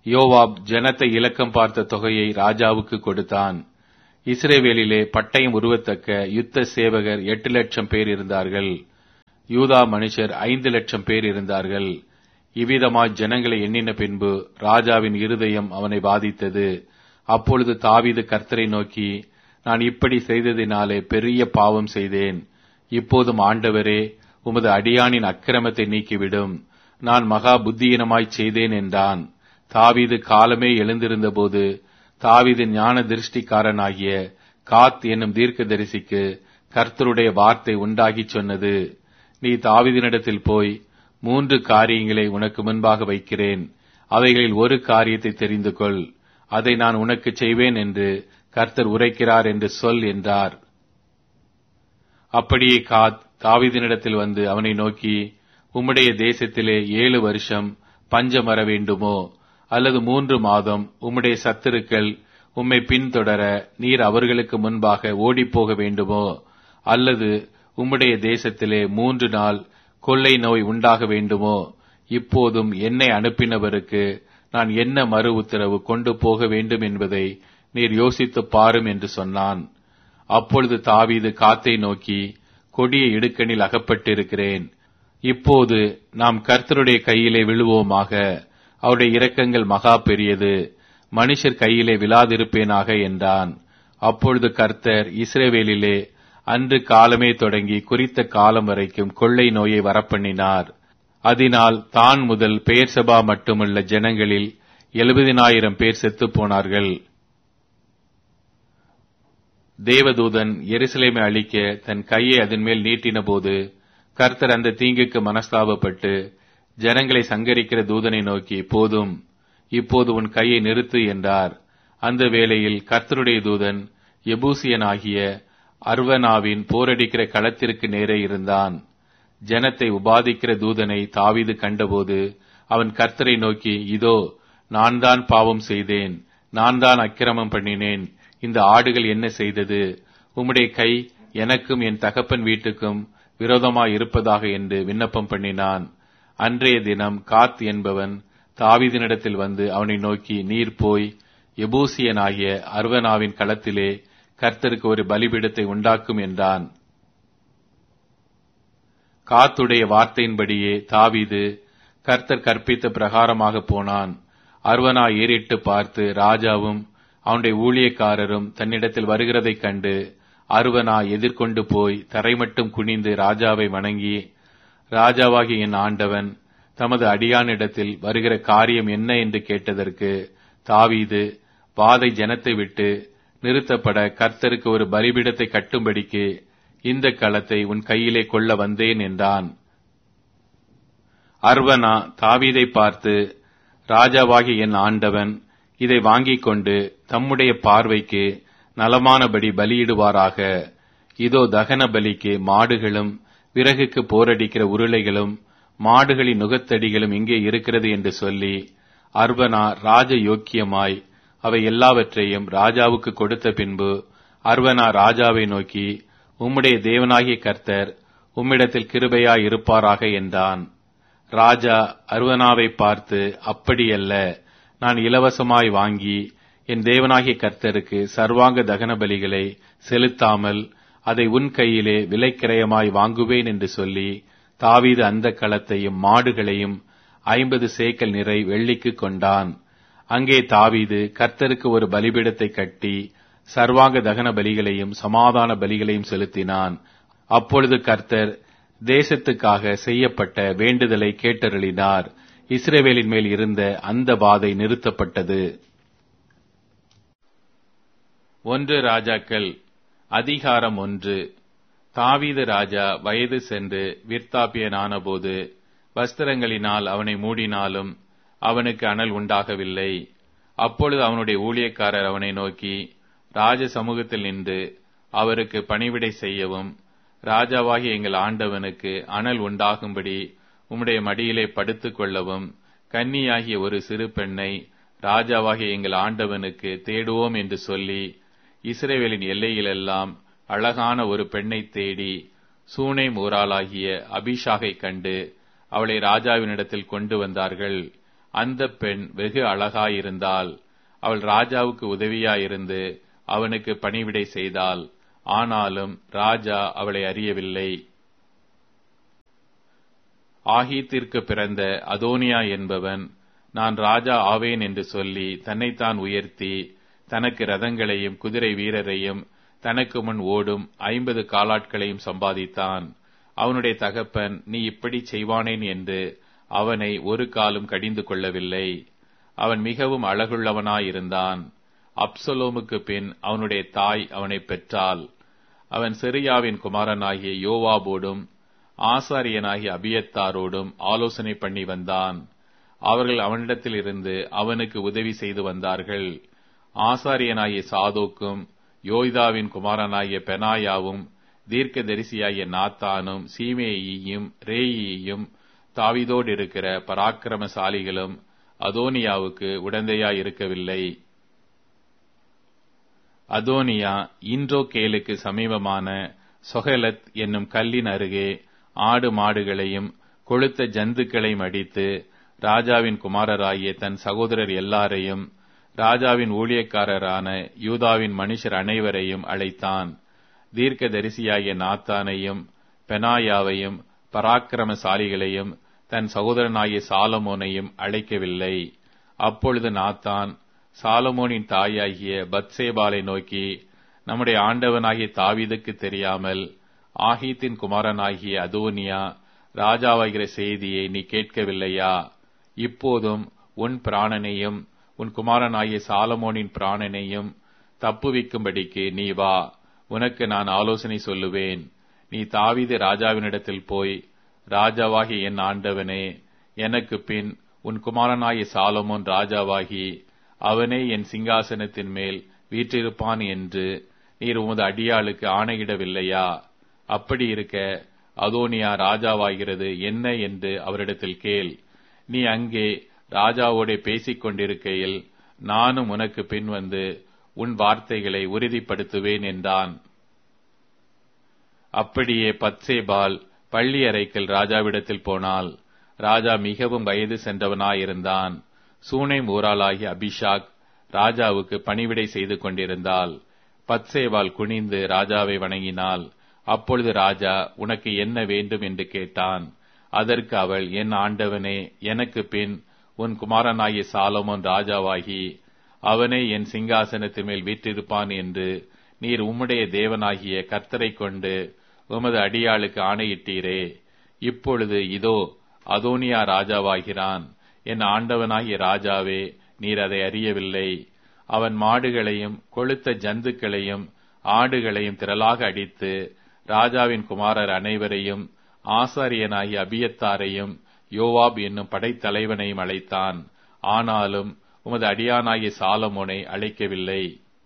யோவாப் ஜனத்தை இலக்கம் பார்த்த தொகையை ராஜாவுக்கு கொடுத்தான் இஸ்ரேவேலிலே பட்டயம் உருவத்தக்க யுத்த சேவகர் எட்டு லட்சம் பேர் இருந்தார்கள் யூதா மனுஷர் ஐந்து லட்சம் பேர் இருந்தார்கள் இவ்விதமாய் ஜனங்களை எண்ணின பின்பு ராஜாவின் இருதயம் அவனை பாதித்தது அப்பொழுது தாவீது கர்த்தரை நோக்கி நான் இப்படி செய்ததினாலே பெரிய பாவம் செய்தேன் இப்போதும் ஆண்டவரே உமது அடியானின் அக்கிரமத்தை நீக்கிவிடும் நான் மகா புத்தியீனமாய் செய்தேன் என்றான் தாவீது காலமே எழுந்திருந்தபோது தாவீது ஞான திருஷ்டிக்காரனாகிய காத் என்னும் தீர்க்கதரிசிக்கு கர்த்தருடைய வார்த்தை உண்டாகி சொன்னது நீ தாவீதினிடத்தில் போய் மூன்று காரியங்களை உனக்கு முன்பாக வைக்கிறேன் அவைகளில் ஒரு காரியத்தை தெரிந்து கொள் அதை நான் உனக்கு செய்வேன் என்று கர்த்தர் உரைக்கிறார் என்று சொல் என்றார் அப்படியே காத் தாவீதினிடத்தில் வந்து அவனை நோக்கி உம்முடைய தேசத்திலே ஏழு வருஷம் பஞ்சம் வர வேண்டுமோ அல்லது மூன்று மாதம் உம்முடைய சத்துருக்கள் உம்மை பின்தொடர நீர் அவர்களுக்கு முன்பாக ஓடிப்போக வேண்டுமோ அல்லது உம்முடைய தேசத்திலே மூன்று நாள் கொள்ளை நோய் உண்டாக வேண்டுமோ இப்போதும் என்னை அனுப்பினவருக்கு நான் என்ன மறு உத்தரவு கொண்டு போக வேண்டும் என்பதை நீர் யோசித்துப் பாரும் என்று சொன்னான் அப்பொழுது தாவீது காத்தை நோக்கி கொடிய இடுக்கணில் அகப்பட்டிருக்கிறேன் இப்போது நாம் கர்த்தருடைய கையிலே விழுவோமாக அவருடைய இரக்கங்கள் மகா பெரியது மனுஷர் கையிலே விழாதிருப்பேனாக என்றான் அப்பொழுது கர்த்தர் இஸ்ரேவேலிலே அன்று காலமே தொடங்கி குறித்த காலம் வரைக்கும் கொள்ளை நோயை வரப்பண்ணினார் அதனால் தான் முதல் பெயர்சபா மட்டுமல்ல ஜனங்களில் எழுபதினாயிரம் பேர் செத்துப் போனார்கள் தேவதூதன் எருசலேமை அழிக்க தன் கையை அதன் மேல் நீட்டின போது கர்த்தர் அந்த தீங்குக்கு மனஸ்தாபப்பட்டு ஜனங்களை சங்கரிக்கிற தூதனை நோக்கி போதும் இப்போது உன் கையை நிறுத்து என்றார் அந்த வேளையில் கர்த்தருடைய தூதன் எபூசியனாகிய அர்வனாவின் போரடிக்கிற களத்திற்கு நேரே இருந்தான் ஜனத்தை உபாதிக்கிற தூதனை தாவிது கண்டபோது அவன் கர்த்தரை நோக்கி இதோ நான் தான் பாவம் செய்தேன் நான் தான் அக்கிரமம் பண்ணினேன் இந்த ஆடுகள் என்ன செய்தது உம்முடைய கை எனக்கும் என் தகப்பன் வீட்டுக்கும் விரோதமாய் இருப்பதாக என்று விண்ணப்பம் பண்ணினான் அன்றைய தினம் காத் என்பவன் தாவீதினிடத்தில் வந்து அவனை நோக்கி நீர் போய் எபூசியனாகிய அர்வனாவின் களத்திலே கர்த்தருக்கு ஒரு பலிபீடத்தை உண்டாக்கும் என்றான் காத்துடைய வார்த்தையின்படியே தாவீது கர்த்தர் கற்பித்த பிரகாரமாக போனான் அர்வனா ஏறிட்டு பார்த்து ராஜாவும் அவனுடைய ஊழியக்காரரும் தன்னிடத்தில் வருகிறதைக் கண்டு அருவனா எதிர்கொண்டு போய் தரைமட்டும் குனிந்து ராஜாவை வணங்கி ராஜாவாகி என் ஆண்டவன் தமது அடியானிடத்தில் வருகிற காரியம் என்ன என்று கேட்டதற்கு தாவீது வாதை ஜனத்தை விட்டு நிறுத்தப்பட கர்த்தருக்கு ஒரு பலிபீடத்தை கட்டும்படிக்கு இந்த களத்தை உன் கையிலே கொள்ள வந்தேன் என்றான் அர்வனா தாவீதை பார்த்து ராஜாவாகி என் ஆண்டவன் இதை வாங்கிக் கொண்டு தம்முடைய பார்வைக்கு நலமானபடி பலியிடுவாராக இதோ தகன பலிக்கு மாடுகளும் விறகுக்கு போரடிக்கிற உருளைகளும் மாடுகளின் நுகத்தடிகளும் இங்கே இருக்கிறது என்று சொல்லி அர்வனா ராஜ யோக்கியமாய் அவை எல்லாவற்றையும் ராஜாவுக்கு கொடுத்த பின்பு அர்வனா ராஜாவை நோக்கி உம்முடைய தேவனாகிய கர்த்தர் உம்மிடத்தில் கிருபையாய் இருப்பாராக என்றான் ராஜா அர்வனாவை பார்த்து அப்படியல்ல நான் இலவசமாய் வாங்கி என் தேவனாகிய கர்த்தருக்கு சர்வாங்க தகன பலிகளை செலுத்தாமல் அதை உன் கையிலே விலைக்கிரயமாய் வாங்குவேன் என்று சொல்லி தாவீது அந்த களத்தையும் மாடுகளையும் ஐம்பது சேக்கல் நிறை வெள்ளிக்கு கொண்டான் அங்கே தாவீது கர்த்தருக்கு ஒரு பலிபீடத்தை கட்டி சர்வாங்க தகன பலிகளையும் சமாதான பலிகளையும் செலுத்தினான் அப்பொழுது கர்த்தர் தேசத்துக்காக செய்யப்பட்ட வேண்டுதலை கேட்டருளினார் இஸ்ரேவேலின் மேல் இருந்த அந்த வாதை நிறுத்தப்பட்டது ஒன்று ராஜாக்கள் அதிகாரம் ஒன்று தாவீது ராஜா வயது சென்று விற்த்தாப்பியனானபோது வஸ்திரங்களினால் அவனை மூடினாலும் அவனுக்கு அனல் உண்டாகவில்லை அப்பொழுது அவனுடைய ஊழியக்காரர் அவனை நோக்கி ராஜ சமூகத்தில் நின்று அவருக்கு பணிவிடை செய்யவும் ராஜாவாகிய எங்கள் ஆண்டவனுக்கு அனல் உண்டாகும்படி உம்முடைய மடியிலே படுத்துக் கொள்ளவும் கன்னியாகிய ஒரு சிறு பெண்ணை ராஜாவாகிய எங்கள் ஆண்டவனுக்கு தேடுவோம் என்று சொல்லி இஸ்ரேவேலின் எல்லையிலெல்லாம் அழகான ஒரு பெண்ணை தேடி சூனை ஊராளாகிய அபிஷாகை கண்டு அவளை ராஜாவினிடத்தில் கொண்டு வந்தார்கள் அந்த பெண் வெகு அழகாயிருந்தாள் அவள் ராஜாவுக்கு உதவியாயிருந்து அவனுக்கு பணிவிடை செய்தாள் ஆனாலும் ராஜா அவளை அறியவில்லை ஆகீத்திற்கு பிறந்த அதோனியா என்பவன் நான் ராஜா ஆவேன் என்று சொல்லி தன்னைத்தான் உயர்த்தி தனக்கு ரதங்களையும் குதிரை வீரரையும் தனக்கு முன் ஓடும் ஐம்பது காலாட்களையும் சம்பாதித்தான் அவனுடைய தகப்பன் நீ இப்படி செய்வானேன் என்று அவனை ஒரு காலும் கடிந்து கொள்ளவில்லை அவன் மிகவும் அழகுள்ளவனாயிருந்தான் அப்சலோமுக்கு பின் அவனுடைய தாய் அவனை பெற்றாள் அவன் செரியாவின் குமாரனாகிய யோவாபோடும் ஆசாரியனாகிய அபியத்தாரோடும் ஆலோசனை பண்ணி வந்தான் அவர்கள் அவனிடத்தில் இருந்து அவனுக்கு உதவி செய்து வந்தார்கள் ஆசாரியனாகிய சாதோக்கும் யோய்தாவின் குமாரனாகிய பெனாயாவும் தீர்க்க தரிசியாகிய நாத்தானும் சீமேயியும் ரேயியும் தாவிதோடு இருக்கிற பராக்கிரமசாலிகளும் அதோனியாவுக்கு உடந்தையாய் இருக்கவில்லை அதோனியா இன்றோ கேலுக்கு சமீபமான சொஹலத் என்னும் கல்லின் அருகே ஆடு மாடுகளையும் கொளுத்த ஜந்துக்களையும் அடித்து ராஜாவின் குமாரராகிய தன் சகோதரர் எல்லாரையும் ராஜாவின் ஊழியக்காரரான யூதாவின் மனுஷர் அனைவரையும் அழைத்தான் தீர்க்க தரிசியாகிய நாத்தானையும் பெனாயாவையும் பராக்கிரமசாலிகளையும் தன் சகோதரனாகிய சாலமோனையும் அழைக்கவில்லை அப்பொழுது நாத்தான் சாலமோனின் தாயாகிய பத்சேபாலை நோக்கி நம்முடைய ஆண்டவனாகிய தாவீதுக்கு தெரியாமல் ஆகீத்தின் குமாரனாகிய அதோனியா ராஜாவாகிற செய்தியை நீ கேட்கவில்லையா இப்போதும் உன் பிராணனையும் உன் குமாரனாகிய சாலமோனின் பிராணனையும் தப்புவிக்கும்படிக்கு நீ வா உனக்கு நான் ஆலோசனை சொல்லுவேன் நீ தாவீது ராஜாவினிடத்தில் போய் ராஜாவாகி என் ஆண்டவனே எனக்கு பின் உன் குமாரனாகிய சாலமோன் ராஜாவாகி அவனே என் சிங்காசனத்தின் மேல் வீற்றிருப்பான் என்று நீர் உமது அடியாளுக்கு ஆணையிடவில்லையா அப்படி இருக்க அதோனியா ராஜாவாகிறது என்ன என்று அவரிடத்தில் கேள் நீ அங்கே ராஜாவோட பேசிக் கொண்டிருக்கையில் நானும் உனக்கு பின் வந்து உன் வார்த்தைகளை உறுதிப்படுத்துவேன் என்றான் அப்படியே பத்சேபால் பள்ளி அறைக்கில் ராஜாவிடத்தில் போனாள் ராஜா மிகவும் வயது சென்றவனாயிருந்தான் சூனேம் ஊராளாகிய அபிஷாக் ராஜாவுக்கு பணிவிடை செய்து கொண்டிருந்தாள் பத்சேவால் குனிந்து ராஜாவை வணங்கினாள் அப்பொழுது ராஜா உனக்கு என்ன வேண்டும் என்று கேட்டான் அதற்கு அவள் என் ஆண்டவனே எனக்கு பின் உன் குமாரனாகிய சாலமோன் ராஜாவாகி அவனே என் சிங்காசனத்தின் மேல் வீற்றிருப்பான் என்று நீர் உம்முடைய தேவனாகிய கர்த்தரை கொண்டு உமது அடியாளுக்கு ஆணையிட்டீரே இப்பொழுது இதோ அதோனியா ராஜாவாகிறான் என் ஆண்டவனாகிய ராஜாவே நீர் அதை அறியவில்லை அவன் மாடுகளையும் கொளுத்த ஜந்துக்களையும் ஆடுகளையும் திரளாக அடித்து ராஜாவின் குமாரர் அனைவரையும் ஆசாரியனாகிய அபியத்தாரையும் யோவாப் என்னும் படைத்தலைவனையும் அழைத்தான் ஆனாலும் உமது அடியானாகிய சாலமோனை அழைக்கவில்லை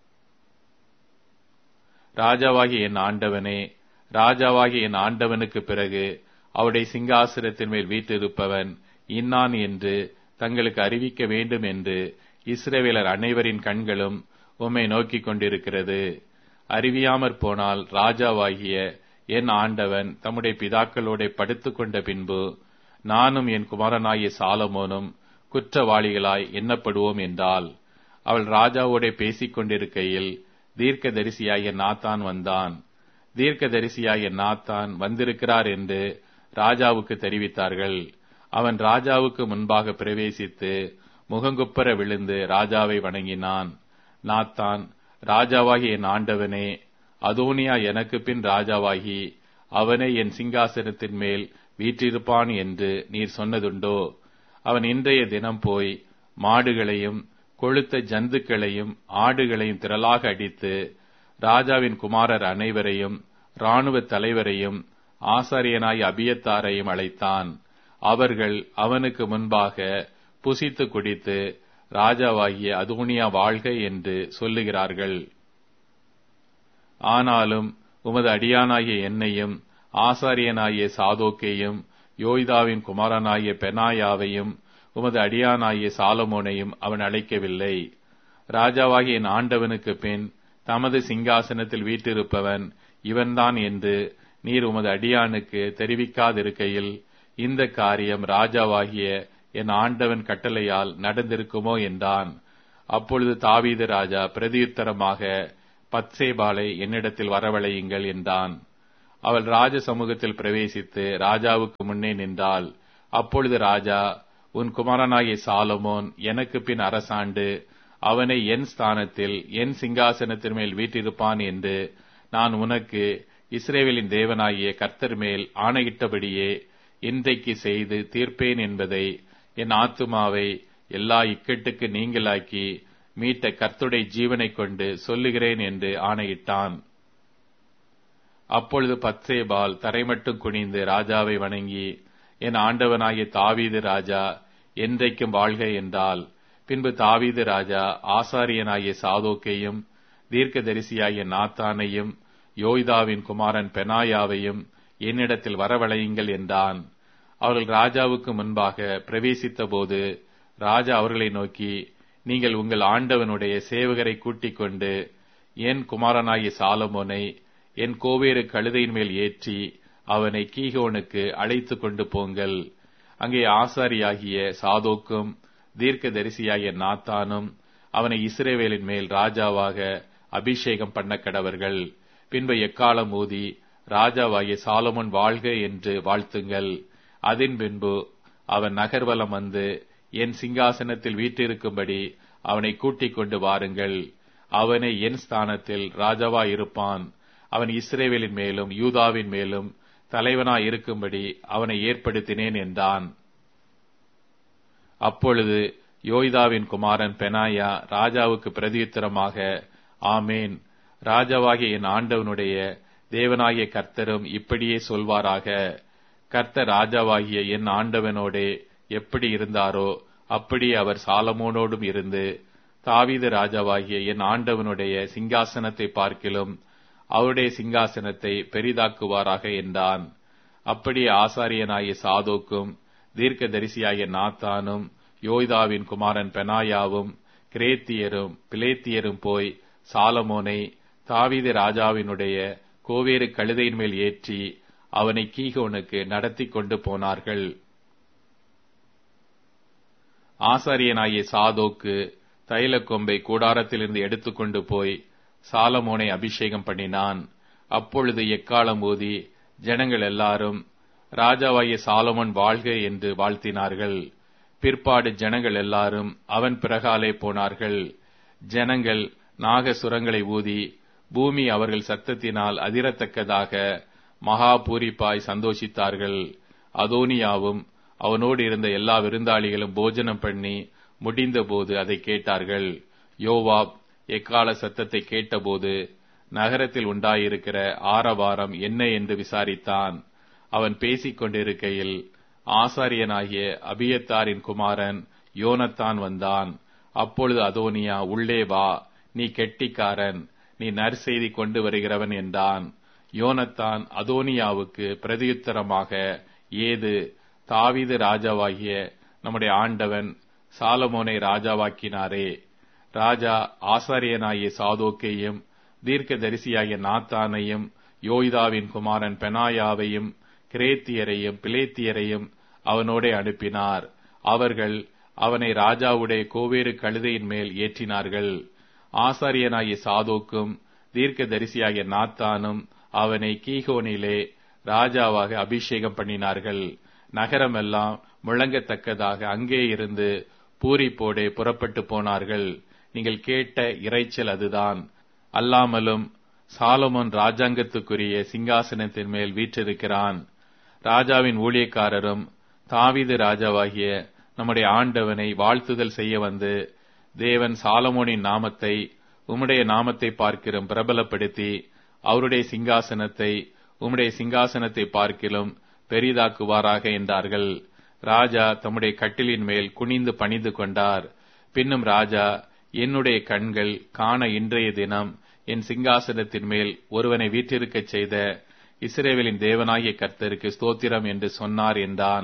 ராஜாவாகிய என் ஆண்டவனே ராஜாவாகிய என் ஆண்டவனுக்கு பிறகு அவருடைய சிங்காசனத்தின் மேல் வீற்றிருப்பவன் இன்னான் என்று தங்களுக்கு அறிவிக்க வேண்டும் என்று இஸ்ரவேலர் அனைவரின் கண்களும் உம்மை நோக்கிக் கொண்டிருக்கிறது அறிவியாமற் போனால் ராஜாவாகிய என் ஆண்டவன் தம்முடைய பிதாக்களோட படுத்துக் கொண்ட பின்பு நானும் என் குமாரனாகிய சாலமோனும் குற்றவாளிகளாய் எண்ணப்படுவோம் என்றால் அவள் ராஜாவோட பேசிக் கொண்டிருக்கையில் தீர்க்க தரிசியாகிய நாத்தான் வந்தான் தீர்க்க தரிசியாகிய நாத்தான் வந்திருக்கிறார் என்று ராஜாவுக்கு தெரிவித்தார்கள் அவன் ராஜாவுக்கு முன்பாக பிரவேசித்து முகங்குப்புற விழுந்து ராஜாவை வணங்கினான் நாத்தான் ராஜாவாகி என் ஆண்டவனே அதோனியா எனக்கு பின் ராஜாவாகி அவனே என் சிங்காசனத்தின் மேல் வீற்றிருப்பான் என்று நீர் சொன்னதுண்டோ அவன் இன்றைய தினம் போய் மாடுகளையும் கொளுத்த ஜந்துக்களையும் ஆடுகளையும் திரளாக அடித்து ராஜாவின் குமாரர் அனைவரையும் இராணுவ தலைவரையும் ஆசாரியனாய் அபியத்தாரையும் அழைத்தான் அவர்கள் அவனுக்கு முன்பாக புசித்து குடித்து ராஜாவாகிய அதோனியா வாழ்க என்று சொல்லுகிறார்கள் ஆனாலும் உமது அடியானாகிய என்னையும் ஆசாரியனாகிய சாதோக்கேயும் யோய்தாவின் குமாரனாகிய பெனாயாவையும் உமது அடியானாகிய சாலமோனையும் அவன் அழைக்கவில்லை ராஜாவாகிய என் ஆண்டவனுக்கு பின் தமது சிங்காசனத்தில் வீட்டிருப்பவன் இவன்தான் என்று நீர் உமது அடியானுக்கு தெரிவிக்காதிருக்கையில் இந்த காரியம் ராஜாவாகிய என் ஆண்டவன் கட்டளையால் நடந்திருக்குமோ என்றான் அப்பொழுது தாவீது ராஜா பிரதியுத்தரமாக பத்சேபாலை என்னிடத்தில் வரவழையுங்கள் என்றான் அவள் ராஜ சமூகத்தில் பிரவேசித்து ராஜாவுக்கு முன்னே நின்றாள் அப்பொழுது ராஜா உன் குமாரனாகிய சாலமோன் எனக்கு பின் அரசாண்டு அவனை என் ஸ்தானத்தில் என் சிங்காசனத்தின் மேல் வீற்றிருப்பான் என்று நான் உனக்கு இஸ்ரேவேலின் தேவனாகிய கர்த்தர் மேல் ஆணையிட்டபடியே இன்றைக்கு செய்து தீர்ப்பேன் என்பதை என் ஆத்துமாவை எல்லா இக்கட்டுக்கு நீங்களாக்கி மீட்ட கர்த்துடைய ஜீவனை கொண்டு சொல்லுகிறேன் என்று ஆணையிட்டான் அப்பொழுது பத்சேபால் தரைமட்டும் குனிந்து ராஜாவை வணங்கி என் ஆண்டவனாகிய தாவீது ராஜா என்றைக்கும் வாழ்க என்றால் பின்பு தாவீது ராஜா ஆசாரியனாகிய சாதோக்கையும் தீர்க்கதரிசியாகிய நாத்தானையும் யோய்தாவின் குமாரன் பெனாயாவையும் என்னிடத்தில் வரவழையுங்கள் என்றான் அவர்கள் ராஜாவுக்கு முன்பாக பிரவேசித்த போது ராஜா அவர்களை நோக்கி நீங்கள் உங்கள் ஆண்டவனுடைய சேவகரை கூட்டிக் கொண்டு என் குமாரனாகிய சாலமோனை என் கோவேறு கழுதையின் மேல் ஏற்றி அவனை கீகோனுக்கு அழைத்து கொண்டு போங்கள் அங்கே ஆசாரியாகிய சாதோக்கும் தீர்க்க தரிசியாகிய நாத்தானும் அவனை இஸ்ரேவேலின் மேல் ராஜாவாக அபிஷேகம் பண்ண கடவர்கள் பின்பு எக்காலம் ஊதி ராஜாவாகிய சாலமோன் வாழ்க என்று வாழ்த்துங்கள் அதன் பின்பு அவன் நகர்வலம் வந்து என் சிங்காசனத்தில் வீற்றிருக்கும்படி அவனை கூட்டிக் கொண்டு வாருங்கள் அவனை என் ஸ்தானத்தில் ராஜாவா இருப்பான் அவன் இஸ்ரேவேலின் மேலும் யூதாவின் மேலும் தலைவனாய் இருக்கும்படி அவனை ஏற்படுத்தினேன் என்றான் அப்பொழுது யோய்தாவின் குமாரன் பெனாயா ராஜாவுக்கு பிரதியுத்தரமாக ஆமேன் ராஜாவாகிய என் ஆண்டவனுடைய தேவனாகிய கர்த்தரும் இப்படியே சொல்வாராக கர்த்தர் ராஜாவாகிய என் ஆண்டவனோடே எப்படி இருந்தாரோ அப்படி அவர் சாலமோனோடும் இருந்து தாவீது ராஜாவாகிய என் ஆண்டவனுடைய சிங்காசனத்தை பார்க்கிலும் அவருடைய சிங்காசனத்தை பெரிதாக்குவாராக என்றான் அப்படியே ஆசாரியனாகிய சாதோக்கும் தீர்க்க தரிசியாகிய நாத்தானும் யோய்தாவின் குமாரன் பெனாயாவும் கிரேத்தியரும் பிலேத்தியரும் போய் சாலமோனை தாவீது ராஜாவினுடைய கோவேறு கழுதையின் மேல் ஏற்றி அவனை கீகோனுக்கு நடத்தி கொண்டு போனார்கள் ஆசாரியனாகிய சாதோக்கு தைல கொம்பை கூடாரத்திலிருந்து எடுத்துக்கொண்டு போய் சாலமோனை அபிஷேகம் பண்ணினான் அப்பொழுது எக்காலம் ஊதி ஜனங்கள் எல்லாரும் ராஜாவாகிய சாலமோன் வாழ்க என்று வாழ்த்தினார்கள் பிற்பாடு ஜனங்கள் எல்லாரும் அவன் பிறகாலே போனார்கள் ஜனங்கள் நாகசுரங்களை ஊதி பூமி அவர்கள் சத்தத்தினால் அதிரத்தக்கதாக மகா பூரிப்பாய் சந்தோஷித்தார்கள் அதோனியாவும் அவனோடு இருந்த எல்லா விருந்தாளிகளும் போஜனம் பண்ணி முடிந்தபோது அதை கேட்டார்கள் யோவாப் எக்கால சத்தத்தை கேட்டபோது நகரத்தில் உண்டாயிருக்கிற ஆரவாரம் என்ன என்று விசாரித்தான் அவன் பேசிக் கொண்டிருக்கையில் ஆசாரியனாகிய அபியத்தாரின் குமாரன் யோனத்தான் வந்தான் அப்பொழுது அதோனியா உள்ளே வா நீ கெட்டிக்காரன் நீ நற்செய்தி கொண்டு வருகிறவன் என்றான் யோனத்தான் அதோனியாவுக்கு பிரதியுத்தரமாக ஏது தாவீது ராஜாவாகிய நம்முடைய ஆண்டவன் சாலமோனை ராஜாவாக்கினாரே ராஜா ஆசாரியனாகிய சாதோக்கையும் தீர்க்க தரிசியாகிய நாத்தானையும் யோய்தாவின் குமாரன் பெனாயாவையும் கிரேத்தியரையும் பிலேத்தியரையும் அவனோடே அனுப்பினார் அவர்கள் அவனை ராஜாவுடைய கோவேறு கழுதையின் மேல் ஏற்றினார்கள் ஆசாரியனாகிய சாதோக்கும் தீர்க்க தரிசியாகிய நாத்தானும் அவனை கீகோனிலே ராஜாவாக அபிஷேகம் பண்ணினார்கள் நகரமெல்லாம் முழங்கத்தக்கதாக அங்கே இருந்து பூரிப்போடே புறப்பட்டு போனார்கள் நீங்கள் கேட்ட இறைச்சல் அதுதான் அல்லாமலும் சாலமோன் ராஜாங்கத்துக்குரிய சிங்காசனத்தின் மேல் வீற்றிருக்கிறான் ராஜாவின் ஊழியக்காரரும் தாவீது ராஜாவாகிய நம்முடைய ஆண்டவனை வாழ்த்துதல் செய்ய வந்து தேவன் சாலமோனின் நாமத்தை உம்முடைய நாமத்தை பார்க்கிலும் பிரபலப்படுத்தி அவருடைய சிங்காசனத்தை உம்முடைய சிங்காசனத்தை பார்க்கிலும் பெரிதாக்குவாராக என்றார்கள் ராஜா தம்முடைய கட்டிலின் மேல் குனிந்து பணிந்து கொண்டார் பின்னும் ராஜா என்னுடைய கண்கள் காண இன்றைய தினம் என் சிங்காசனத்தின் மேல் ஒருவனை வீற்றிருக்கச் செய்த இஸ்ரேவேலின் தேவனாகிய கர்த்தருக்கு ஸ்தோத்திரம் என்று சொன்னார் என்றான்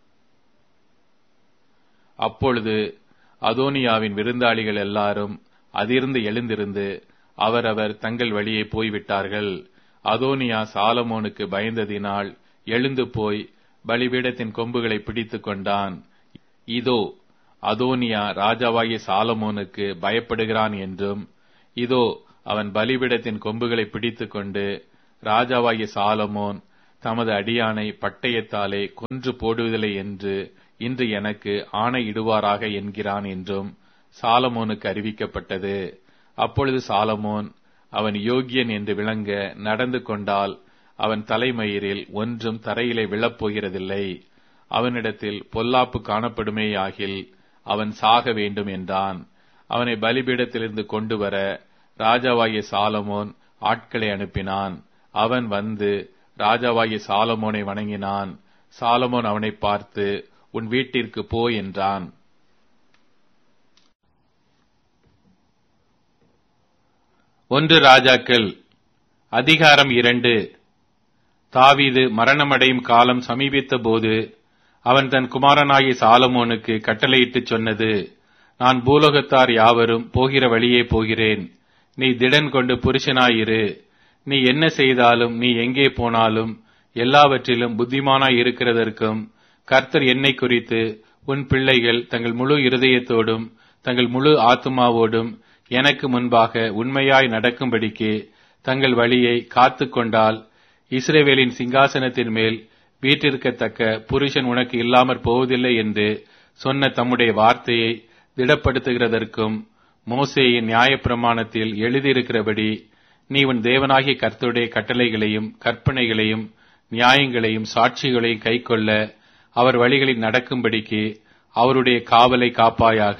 அப்பொழுது அதோனியாவின் விருந்தாளிகள் எல்லாரும் அதிர்ந்து எழுந்திருந்து அவரவர் தங்கள் வழியே போய்விட்டார்கள் அதோனியா சாலமோனுக்கு பயந்ததினால் எழுந்து போய் பலிபீடத்தின் கொம்புகளை பிடித்துக் கொண்டான் இதோ அதோனியா ராஜாவாகிய சாலமோனுக்கு பயப்படுகிறான் என்றும் இதோ அவன் பலிபிடத்தின் கொம்புகளை பிடித்துக்கொண்டு ராஜாவாகிய சாலமோன் தமது அடியானை பட்டயத்தாலே கொன்று போடுவதில்லை என்று இன்று எனக்கு ஆணையிடுவாராக என்கிறான் என்றும் சாலமோனுக்கு அறிவிக்கப்பட்டது அப்பொழுது சாலமோன் அவன் யோகியன் என்று விளங்க நடந்து கொண்டால் அவன் தலைமயிரில் ஒன்றும் தரையிலே விழப்போகிறதில்லை அவனிடத்தில் பொல்லாப்பு காணப்படுமேயாகில் அவன் சாக வேண்டும் என்றான் அவனை பலிபீடத்திலிருந்து கொண்டு வர ராஜாவாகிய சாலமோன் ஆட்களை அனுப்பினான் அவன் வந்து ராஜாவாகிய சாலமோனை வணங்கினான் சாலமோன் அவனை பார்த்து உன் வீட்டிற்கு போ என்றான் ஒன்று ராஜாக்கள் அதிகாரம் இரண்டு தாவீது மரணமடையும் காலம் சமீபித்த போது அவன் தன் குமாரனாகிய சாலமோனுக்கு கட்டளையிட்டுச் சொன்னது நான் பூலோகத்தார் யாவரும் போகிற வழியே போகிறேன் நீ திடன் கொண்டு புருஷனாயிரு நீ என்ன செய்தாலும் நீ எங்கே போனாலும் எல்லாவற்றிலும் புத்திமானாய் இருக்கிறதற்கும் கர்த்தர் என்னை குறித்து உன் பிள்ளைகள் தங்கள் முழு இருதயத்தோடும் தங்கள் முழு ஆத்துமாவோடும் எனக்கு முன்பாக உண்மையாய் நடக்கும்படிக்கு தங்கள் வழியை காத்து கொண்டால் இஸ்ரேவேலின் சிங்காசனத்தின் மேல் வீற்றிருக்கத்தக்க புருஷன் உனக்கு இல்லாமற் போவதில்லை என்று சொன்ன தம்முடைய வார்த்தையை திடப்படுத்துகிறதற்கும் மோசேயின் நியாயப்பிரமாணத்தில் எழுதியிருக்கிறபடி நீ உன் தேவனாகிய கர்த்தருடைய கட்டளைகளையும் கற்பனைகளையும் நியாயங்களையும் சாட்சிகளையும் கைக்கொள்ள அவர் வழிகளில் நடக்கும்படிக்கு அவருடைய காவலை காப்பாயாக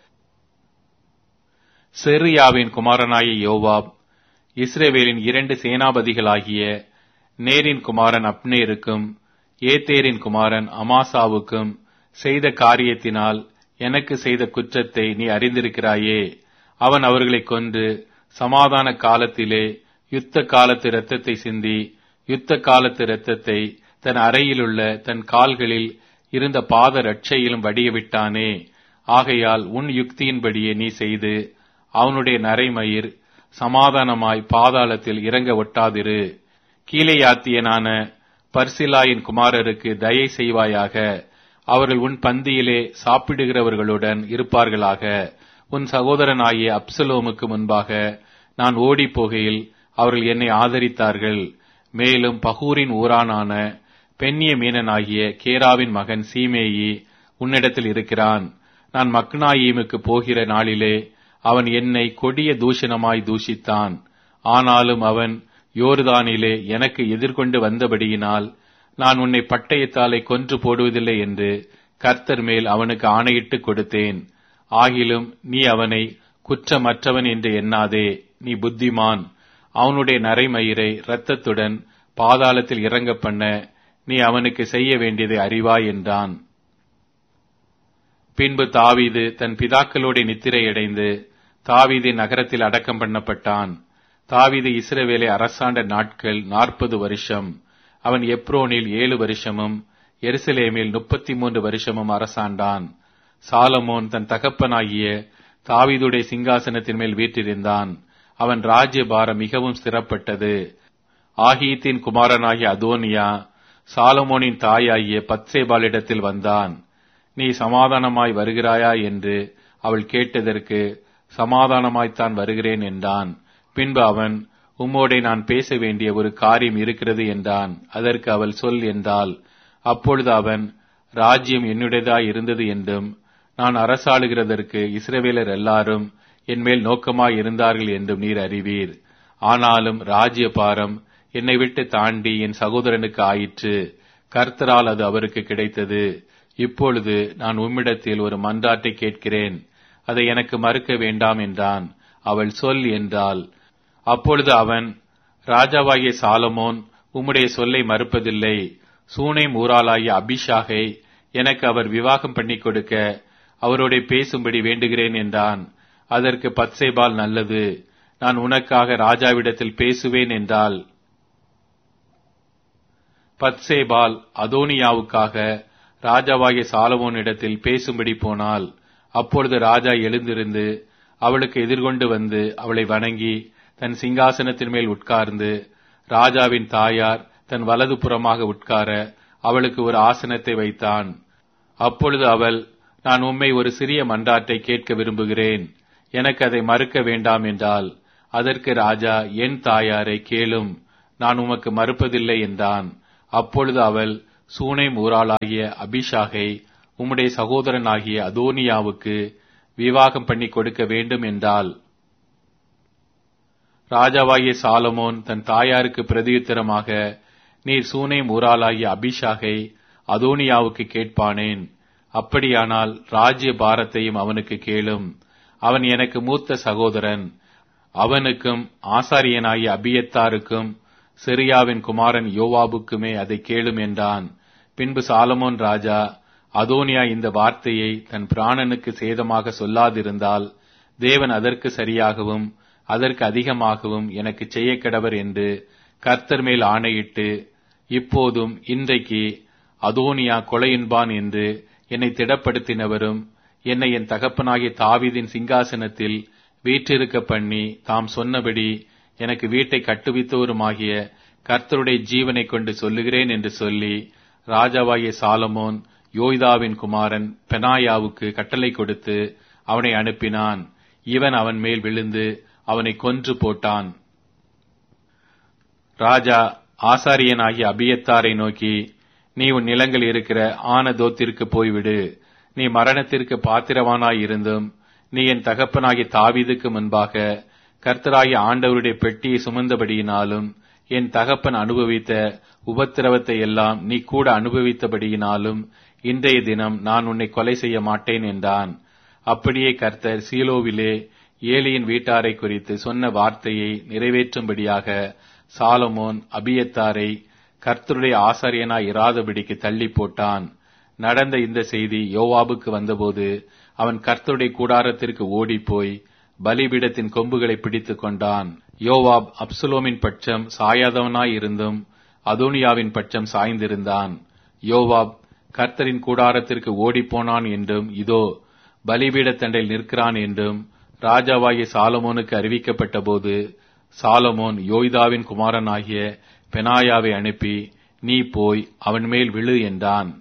செரியாவின் குமாரனாகிய யோவாப் இஸ்ரேவேலின் இரண்டு சேனாபதிகளாகிய நேரின் குமாரன் அப்னேருக்கும் ஏத்தேரின் குமாரன் அமாசாவுக்கும் செய்த காரியத்தினால் எனக்கு செய்த குற்றத்தை நீ அறிந்திருக்கிறாயே அவன் அவர்களை கொன்று சமாதான காலத்திலே யுத்த காலத்து இரத்தத்தை சிந்தி யுத்த காலத்து இரத்தத்தை தன் அறையிலுள்ள தன் கால்களில் இருந்த பாத ரட்சையிலும் வடிய விட்டானே ஆகையால் உன் யுக்தியின்படியே நீ செய்து அவனுடைய நரைமயிர் சமாதானமாய் பாதாளத்தில் இறங்க ஒட்டாதிரு கீழையாத்தியனான பர்சிலாயின் குமாரருக்கு தயை செய்வாயாக அவர்கள் உன் பந்தியிலே சாப்பிடுகிறவர்களுடன் இருப்பார்களாக உன் சகோதரனாகிய அப்சலோமுக்கு முன்பாக நான் ஓடிப் போகையில் அவர்கள் என்னை ஆதரித்தார்கள் மேலும் பகூரின் ஊரானான பெண்ணிய மீனனாகிய கேராவின் மகன் சீமேயி உன்னிடத்தில் இருக்கிறான் நான் மக்னாயீமுக்கு போகிற நாளிலே அவன் என்னை கொடிய தூஷணமாய் தூஷித்தான் ஆனாலும் அவன் யோர்தானிலே எனக்கு எதிர்கொண்டு வந்தபடியினால் நான் உன்னை பட்டயத்தாலே கொன்று போடுவதில்லை என்று கர்த்தர் மேல் அவனுக்கு ஆணையிட்டு கொடுத்தேன் ஆகிலும் நீ அவனை குற்றமற்றவன் என்று எண்ணாதே நீ புத்திமான் அவனுடைய நரைமயிரை இரத்தத்துடன் பாதாளத்தில் இறங்க பண்ண நீ அவனுக்கு செய்ய வேண்டியதை அறிவாய் என்றான் பின்பு தாவீது தன் பிதாக்களோட நித்திரையடைந்து தாவீது நகரத்தில் அடக்கம் பண்ணப்பட்டான் தாவீது இஸ்ரவேலை அரசாண்ட நாட்கள் நாற்பது வருஷம் அவன் எப்ரோனில் ஏழு வருஷமும் எருசலேமில் முப்பத்தி மூன்று வருஷமும் அரசாண்டான் சாலமோன் தன் தகப்பனாகிய தாவீதுடைய சிங்காசனத்தின் மேல் வீற்றிருந்தான் அவன் ராஜ்யபாரம் மிகவும் ஸ்திரப்பட்டது ஆகீத்தின் குமாரனாகிய அதோனியா சாலமோனின் தாயாகிய பத்சேபாலிடத்தில் வந்தான் நீ சமாதானமாய் வருகிறாயா என்று அவள் கேட்டதற்கு சமாதானமாய்த்தான் வருகிறேன் என்றான் பின்பு அவன் உம்மோடே நான் பேச வேண்டிய ஒரு காரியம் இருக்கிறது என்றான் அதற்கு அவள் சொல் என்றாள் அப்பொழுது அவன் ராஜ்யம் என்னுடையதாய் இருந்தது என்றும் நான் அரசாளுகிறதற்கு இஸ்ரவேலர் எல்லாரும் என்மேல் நோக்கமாய் இருந்தார்கள் என்றும் நீர் அறிவீர் ஆனாலும் ராஜ்ய பாரம் என்னை விட்டு தாண்டி என் சகோதரனுக்கு ஆயிற்று கர்த்தரால் அது அவருக்கு கிடைத்தது இப்பொழுது நான் உம்மிடத்தில் ஒரு மன்றாட்டை கேட்கிறேன் அதை எனக்கு மறுக்க வேண்டாம் என்றான் அவள் சொல் என்றாள் அப்பொழுது அவன் ராஜாவாகிய சாலமோன் உம்முடைய சொல்லை மறுப்பதில்லை சூனேம் ஊராளாகிய அபிஷாகை எனக்கு அவர் விவாகம் பண்ணி கொடுக்க அவரோட பேசும்படி வேண்டுகிறேன் என்றான் அதற்கு பத்சேபால் நல்லது நான் உனக்காக ராஜாவிடத்தில் பேசுவேன் என்றால் பத்சேபால் அதோனியாவுக்காக ராஜாவாகிய சாலமோனிடத்தில் பேசும்படி போனாள் அப்பொழுது ராஜா எழுந்திருந்து அவளுக்கு எதிர்கொண்டு வந்து அவளை வணங்கி தன் சிங்காசனத்தின் மேல் உட்கார்ந்து ராஜாவின் தாயார் தன் வலது புறமாக உட்கார அவளுக்கு ஒரு ஆசனத்தை வைத்தான் அப்பொழுது அவள் நான் உம்மை ஒரு சிறிய மன்றாட்டை கேட்க விரும்புகிறேன் எனக்கு அதை மறுக்க வேண்டாம் என்றால் அதற்கு ராஜா என் தாயாரை கேளும் நான் உமக்கு மறுப்பதில்லை என்றான் அப்பொழுது அவள் சூனேம் ஊராளாகிய அபிஷாகை உம்முடைய சகோதரனாகிய அதோனியாவுக்கு விவாகம் பண்ணி கொடுக்க வேண்டும் என்றாள் ராஜாவாகிய சாலமோன் தன் தாயாருக்கு பிரதியுத்தரமாக நீர் சூனேம் ஊராளாகிய அபிஷாகை அதோனியாவுக்கு கேட்பானேன் அப்படியானால் ராஜ்ய பாரத்தையும் அவனுக்கு கேளும் அவன் எனக்கு மூத்த சகோதரன் அவனுக்கும் ஆசாரியனாகிய அபியத்தாருக்கும் சிரியாவின் குமாரன் யோவாபுக்குமே அதை கேளும் என்றான் பின்பு சாலமோன் ராஜா அதோனியா இந்த வார்த்தையை தன் பிராணனுக்கு சேதமாக சொல்லாதிருந்தால் தேவன் அதற்கு சரியாகவும் அதற்கு அதிகமாகவும் எனக்கு செய்ய கிடவர் என்று கர்த்தர் மேல் ஆணையிட்டு இப்போதும் இன்றைக்கு அதோனியா கொலையின்பான் என்று என்னை திடப்படுத்தினவரும் என்னை என் தகப்பனாகிய தாவீதின் சிங்காசனத்தில் வீற்றிருக்க பண்ணி தாம் சொன்னபடி எனக்கு வீட்டை கட்டுவித்தவருமாகிய கர்த்தருடைய ஜீவனை கொண்டு சொல்லுகிறேன் என்று சொல்லி ராஜாவாகிய சாலமோன் யோய்தாவின் குமாரன் பெனாயாவுக்கு கட்டளை கொடுத்து அவனை அனுப்பினான் இவன் அவன் மேல் விழுந்து அவனை கொன்று போட்டான் ராஜா ஆசாரியனாகிய அபியத்தாரை நோக்கி நீ உன் நிலங்கள் இருக்கிற ஆனதோத்திற்கு போய்விடு நீ மரணத்திற்கு பாத்திரவானாய் இருந்தும் நீ என் தகப்பனாகிய தாவீதுக்கு முன்பாக கர்த்தராகிய ஆண்டவருடைய பெட்டியை சுமந்தபடியினாலும் என் தகப்பன் அனுபவித்த உபத்திரவத்தை எல்லாம் நீ கூட அனுபவித்தபடியினாலும் இன்றைய தினம் நான் உன்னை கொலை செய்ய மாட்டேன் என்றான் அப்படியே கர்த்தர் சீலோவிலே ஏலியின் வீட்டாரை குறித்து சொன்ன வார்த்தையை நிறைவேற்றும்படியாக சாலமோன் அபியத்தாரை கர்த்தருடைய ஆசாரியனாய் இராதபடிக்கு தள்ளி போட்டான் நடந்த இந்த செய்தி யோவாபுக்கு வந்தபோது அவன் கர்த்தருடைய கூடாரத்திற்கு ஓடிப்போய் பலிபீடத்தின் கொம்புகளை பிடித்துக் கொண்டான் யோவாப் அப்சுலோமின் பட்சம் சாயாதவனாய் இருந்தும் அதோனியாவின் பட்சம் சாய்ந்திருந்தான் யோவாப் கர்த்தரின் கூடாரத்திற்கு ஓடிப்போனான் என்றும் இதோ பலிபீடத்தண்டையில் நிற்கிறான் என்றும் ராஜாவாகிய சாலமோனுக்கு அறிவிக்கப்பட்ட போது சாலமோன் யோய்தாவின் குமாரனாகிய பெனாயாவை அனுப்பி நீ போய் அவன் மேல் விழு என்றான்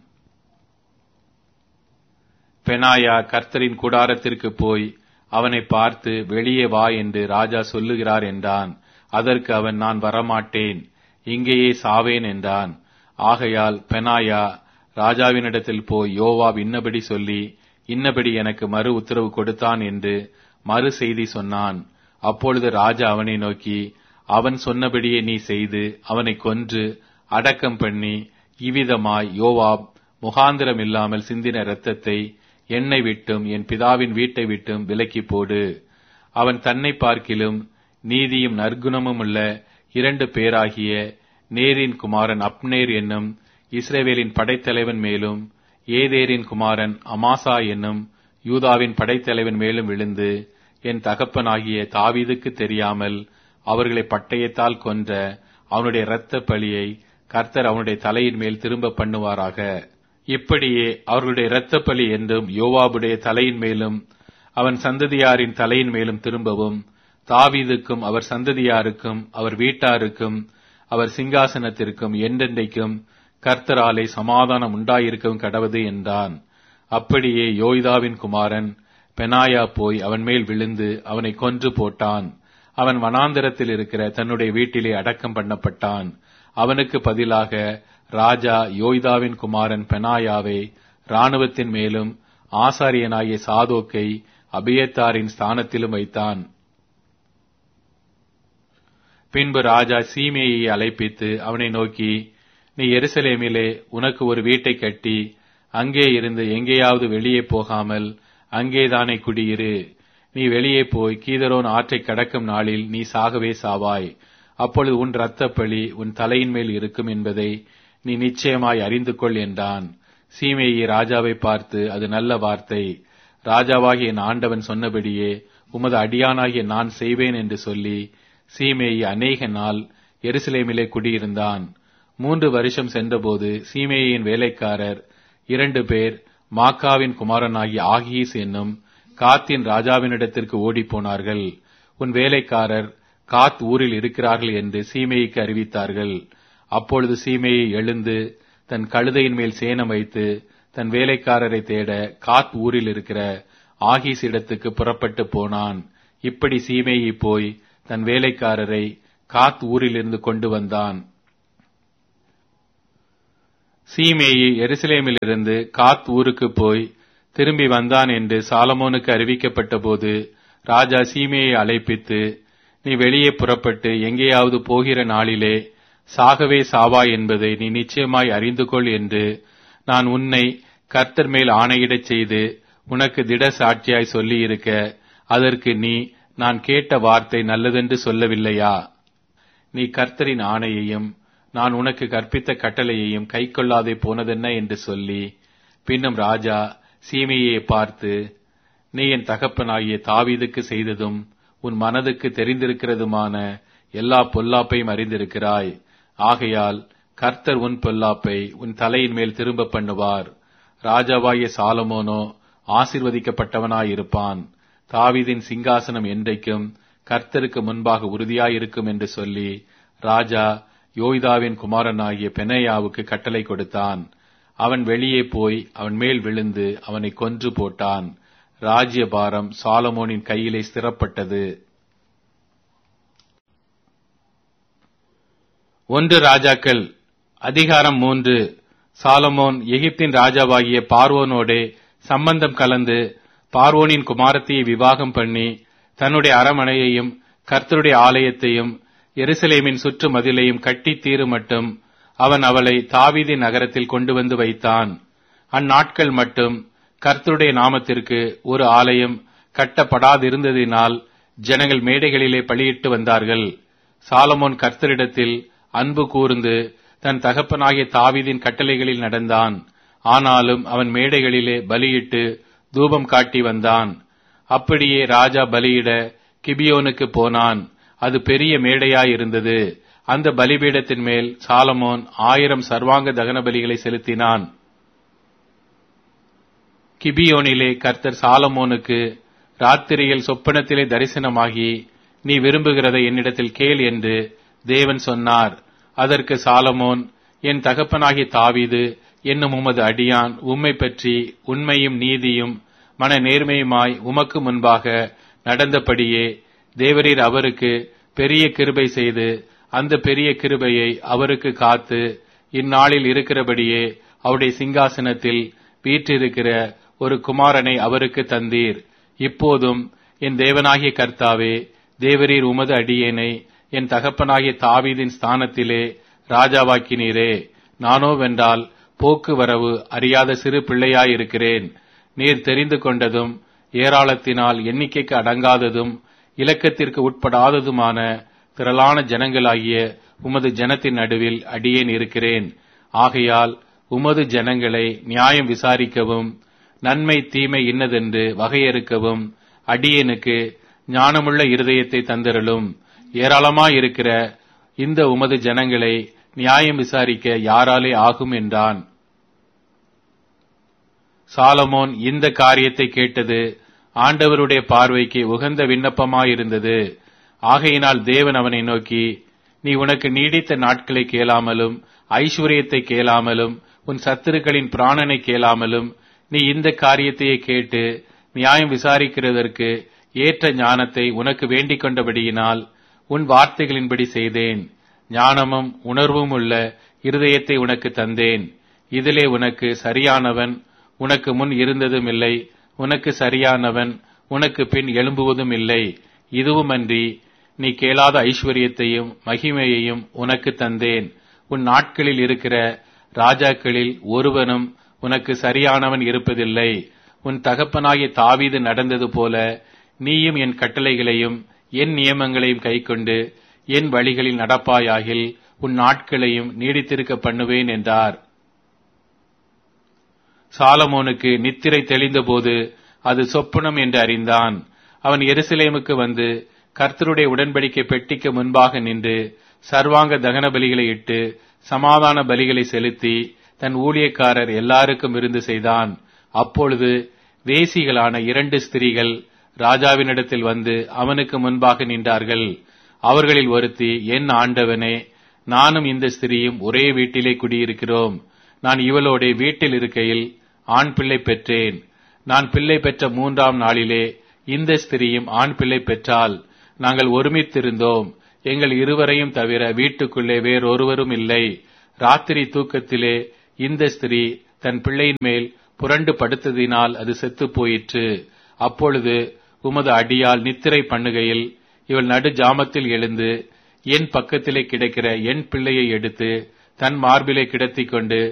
பெனாயா கர்த்தரின் கூடாரத்திற்கு போய் அவனை பார்த்து வெளியே வா என்று ராஜா சொல்லுகிறார் என்றான் அதற்கு அவன் நான் வரமாட்டேன் இங்கேயே சாவேன் என்றான் ஆகையால் பெனாயா ராஜாவினிடத்தில் போய் யோவாப் இன்னபடி சொல்லி இன்னபடி எனக்கு மறு உத்தரவு கொடுத்தான் என்று மறு செய்தி சொன்னான் அப்பொழுது ராஜா அவனை நோக்கி அவன் சொன்னபடியே நீ செய்து அவனை கொன்று அடக்கம் பண்ணி இவ்விதமாய் யோவாப் முகாந்திரம் இல்லாமல் சிந்தின இரத்தத்தை என்னை விட்டும் என் பிதாவின் வீட்டை விட்டும் விலக்கி போடு அவன் தன்னை பார்க்கிலும் நீதியும் நற்குணமும் உள்ள இரண்டு பேராகிய நேரின் குமாரன் அப்னேர் என்னும் இஸ்ரேவேலின் படைத்தலைவன் மேலும் ஏதேரின் குமாரன் அமாசா என்னும் யூதாவின் படைத்தலைவன் மேலும் விழுந்து என் தகப்பனாகிய தாவீதுக்கு தெரியாமல் அவர்களை பட்டயத்தால் கொன்ற அவனுடைய இரத்த பழியை கர்த்தர் அவனுடைய தலையின் மேல் திரும்ப பண்ணுவாராக இப்படியே அவர்களுடைய இரத்த பலி என்றும் யோவாபுடைய தலையின் மேலும் அவன் சந்ததியாரின் தலையின் மேலும் திரும்பவும் தாவீதுக்கும் அவர் சந்ததியாருக்கும் அவர் வீட்டாருக்கும் அவர் சிங்காசனத்திற்கும் என்றென்றைக்கும் கர்த்தராலே சமாதானம் உண்டாயிருக்கவும் கடவது என்றான் அப்படியே யோய்தாவின் குமாரன் பெனாயா போய் அவன் மேல் விழுந்து அவனை கொன்று போட்டான் அவன் வனாந்தரத்தில் இருக்கிற தன்னுடைய வீட்டிலே அடக்கம் பண்ணப்பட்டான் அவனுக்கு பதிலாக ராஜா யோய்தாவின் குமாரன் பெனாயாவை இராணுவத்தின் மேலும் ஆசாரியனாகிய சாதோக்கை அபியத்தாரின் ஸ்தானத்திலும் வைத்தான் பின்பு ராஜா சீமேயை அழைப்பித்து அவனை நோக்கி நீ எருசலேமிலே உனக்கு ஒரு வீட்டை கட்டி அங்கே இருந்து எங்கேயாவது வெளியே போகாமல் அங்கேதானே குடியிரு நீ வெளியே போய் கீதரோன் ஆற்றை கடக்கும் நாளில் நீ சாகவே சாவாய் அப்பொழுது உன் இரத்தப்பழி உன் தலையின் மேல் இருக்கும் என்பதை நீ நிச்சயமாய் அறிந்து கொள் என்றான் சீமேயி ராஜாவை பார்த்து அது நல்ல வார்த்தை ராஜாவாகிய என் ஆண்டவன் சொன்னபடியே உமது அடியானாகிய நான் செய்வேன் என்று சொல்லி சீமேயி அநேக நாள் எருசலேமிலே குடியிருந்தான் மூன்று வருஷம் சென்றபோது சீமேயின் வேலைக்காரர் இரண்டு பேர் மாக்காவின் குமாரனாகிய ஆகீஸ் என்னும் காத்தின் ராஜாவினிடத்திற்கு ஓடிப்போனார்கள் உன் வேலைக்காரர் காத் ஊரில் இருக்கிறார்கள் என்று சீமேய்க்கு அறிவித்தார்கள் அப்பொழுது சீமேயை எழுந்து தன் கழுதையின் மேல் சேனம் வைத்து தன் வேலைக்காரரை தேட காத் ஊரில் இருக்கிற ஆகீஸ் இடத்துக்கு புறப்பட்டு போனான் இப்படி சீமேயி போய் தன் வேலைக்காரரை காத் ஊரிலிருந்து கொண்டு வந்தான் சீமேயி எருசலேமிலிருந்து காத் ஊருக்கு போய் திரும்பி வந்தான் என்று சாலமோனுக்கு அறிவிக்கப்பட்ட போது ராஜா சீமேயை அழைப்பித்து நீ வெளியே புறப்பட்டு எங்கேயாவது போகிற நாளிலே சாகவே சாவா என்பதை நீ நிச்சயமாய் அறிந்து கொள் என்று நான் உன்னை கர்த்தர் மேல் ஆணையிடச் செய்து உனக்கு திட சாட்சியாய் சொல்லியிருக்க அதற்கு நீ நான் கேட்ட வார்த்தை நல்லதென்று சொல்லவில்லையா நீ கர்த்தரின் ஆணையையும் நான் உனக்கு கற்பித்த கட்டளையையும் கைக்கொள்ளாதே போனதென்ன என்று சொல்லி பின்னும் ராஜா சீமையை பார்த்து நீ என் தகப்பனாகிய தாவீதுக்கு செய்ததும் உன் மனதுக்கு தெரிந்திருக்கிறதுமான எல்லா பொல்லாப்பையும் அறிந்திருக்கிறாய் ஆகையால் கர்த்தர் உன் பொல்லாப்பை உன் தலையின் மேல் திரும்ப பண்ணுவார் ராஜாவாகிய சாலமோனோ ஆசிர்வதிக்கப்பட்டவனாயிருப்பான் தாவீதின் சிங்காசனம் என்றைக்கும் கர்த்தருக்கு முன்பாக உறுதியாயிருக்கும் என்று சொல்லி ராஜா யோய்தாவின் குமாரனாகிய பெனையாவுக்கு கட்டளை கொடுத்தான் அவன் வெளியே போய் அவன் மேல் விழுந்து அவனை கொன்று போட்டான் ராஜ்ய பாரம் சாலமோனின் கையிலே ஸ்திரப்பட்டது ஒன்று ராஜாக்கள் அதிகாரம் மூன்று சாலமோன் எகிப்தின் ராஜாவாகிய பார்வோனோடே சம்பந்தம் கலந்து பார்வோனின் குமாரத்தியை விவாகம் பண்ணி தன்னுடைய அரமனையையும் கர்த்தருடைய ஆலயத்தையும் எருசலேமின் சுற்று மதிலையும் கட்டி தீரு மட்டும் அவன் அவளை தாவீதி நகரத்தில் கொண்டு வந்து வைத்தான் அந்நாட்கள் மட்டும் கர்த்தருடைய நாமத்திற்கு ஒரு ஆலயம் கட்டப்படாதிருந்ததினால் ஜனங்கள் மேடைகளிலே பலியிட்டு வந்தார்கள் சாலமோன் கர்த்தரிடத்தில் அன்பு கூர்ந்து தன் தகப்பனாகிய தாவீதின் கட்டளைகளில் நடந்தான் ஆனாலும் அவன் மேடைகளிலே பலியிட்டு தூபம் காட்டி வந்தான் அப்படியே ராஜா பலியிட கிபியோனுக்கு போனான் அது பெரிய மேடையாயிருந்தது அந்த பலிபீடத்தின் மேல் சாலமோன் ஆயிரம் சர்வாங்க தகன பலிகளை செலுத்தினான் கிபியோனிலே கர்த்தர் சாலமோனுக்கு ராத்திரியில் சொப்பனத்திலே தரிசனமாகி நீ விரும்புகிறதை என்னிடத்தில் கேள் என்று தேவன் சொன்னார் அதற்கு சாலமோன் என் தகப்பனாகிய தாவீது என்னும் உமது அடியான் உம்மை பற்றி உண்மையும் நீதியும் மன நேர்மையுமாய் உமக்கு முன்பாக நடந்தபடியே தேவரீர் அவருக்கு பெரிய கிருபை செய்து அந்த பெரிய கிருபையை அவருக்கு காத்து இந்நாளில் இருக்கிறபடியே அவருடைய சிங்காசனத்தில் வீற்றிருக்கிற ஒரு குமாரனை அவருக்கு தந்தீர் இப்போதும் என் தேவனாகிய கர்த்தாவே தேவரீர் உமது அடியேனை என் தகப்பனாகிய தாவீதின் ஸ்தானத்திலே ராஜாவாக்கினீரே நானோ வென்றால் போக்குவரவு அறியாத சிறு பிள்ளையாயிருக்கிறேன் நீர் தெரிந்து கொண்டதும் ஏராளத்தினால் எண்ணிக்கைக்கு அடங்காததும் இலக்கத்திற்கு உட்படாததுமான திரளான ஜனங்களாகிய உமது ஜனத்தின் நடுவில் அடியேன் இருக்கிறேன் ஆகையால் உமது ஜனங்களை நியாயம் விசாரிக்கவும் நன்மை தீமை இன்னதென்று வகையறுக்கவும் அடியேனுக்கு ஞானமுள்ள இருதயத்தை தந்திரலும் ஏராளமாயிருக்கிற இந்த உமது ஜனங்களை நியாயம் விசாரிக்க யாராலே ஆகும் என்றான் சாலமோன் இந்த காரியத்தை கேட்டது ஆண்டவருடைய பார்வைக்கு உகந்த விண்ணப்பமாயிருந்தது ஆகையினால் தேவன் அவனை நோக்கி நீ உனக்கு நீடித்த நாட்களை கேளாமலும் ஐஸ்வர்யத்தை கேளாமலும் உன் சத்துருக்களின் பிராணனை கேளாமலும் நீ இந்த காரியத்தையே கேட்டு நியாயம் விசாரிக்கிறதற்கு ஏற்ற ஞானத்தை உனக்கு வேண்டிக் கொண்டபடியினால் உன் வார்த்தைகளின்படி செய்தேன் ஞானமும் உணர்வும் உள்ள இருதயத்தை உனக்கு தந்தேன் இதிலே உனக்கு சரியானவன் உனக்கு முன் இருந்ததும் இல்லை உனக்கு சரியானவன் உனக்கு பின் எழும்புவதும் இல்லை இதுவுமன்றி நீ கேளாத ஐஸ்வர்யத்தையும் மகிமையையும் உனக்கு தந்தேன் உன் நாட்களில் இருக்கிற ராஜாக்களில் ஒருவனும் உனக்கு சரியானவன் இருப்பதில்லை உன் தகப்பனாகிய தாவீது நடந்தது போல நீயும் என் கட்டளைகளையும் என் நியமங்களையும் கைக்கொண்டு என் வழிகளில் நடப்பாயாகில் உன் நாட்களையும் நீடித்திருக்க பண்ணுவேன் என்றார் சாலமோனுக்கு நித்திரை தெளிந்தபோது அது சொப்பனம் என்று அறிந்தான் அவன் எருசலேமுக்கு வந்து கர்த்தருடைய உடன்படிக்கை பெட்டிக்கு முன்பாக நின்று சர்வாங்க தகன பலிகளை இட்டு சமாதான பலிகளை செலுத்தி தன் ஊழியக்காரர் எல்லாருக்கும் விருந்து செய்தான் அப்பொழுது வேசிகளான இரண்டு ஸ்திரீகள் ராஜாவினிடத்தில் வந்து அவனுக்கு முன்பாக நின்றார்கள் அவர்களில் ஒருத்தி என் ஆண்டவனே நானும் இந்த ஸ்திரீயும் ஒரே வீட்டிலே குடியிருக்கிறோம் நான் இவளோட வீட்டில் இருக்கையில் ஆண் பிள்ளை பெற்றேன் நான் பிள்ளை பெற்ற மூன்றாம் நாளிலே இந்த ஸ்திரீயும் ஆண் பிள்ளை பெற்றால் நாங்கள் ஒருமித்திருந்தோம் எங்கள் இருவரையும் தவிர வீட்டுக்குள்ளே வேறொருவரும் இல்லை ராத்திரி தூக்கத்திலே இந்த ஸ்திரீ தன் பிள்ளையின் மேல் புரண்டு படுத்ததினால் அது செத்துப் போயிற்று அப்பொழுது உமது அடியால் நித்திரை பண்ணுகையில் இவள் நடு ஜாமத்தில் எழுந்து என் பக்கத்திலே கிடக்கிற என் பிள்ளையை எடுத்து தன் மார்பிலே கிடத்திக் கொண்டு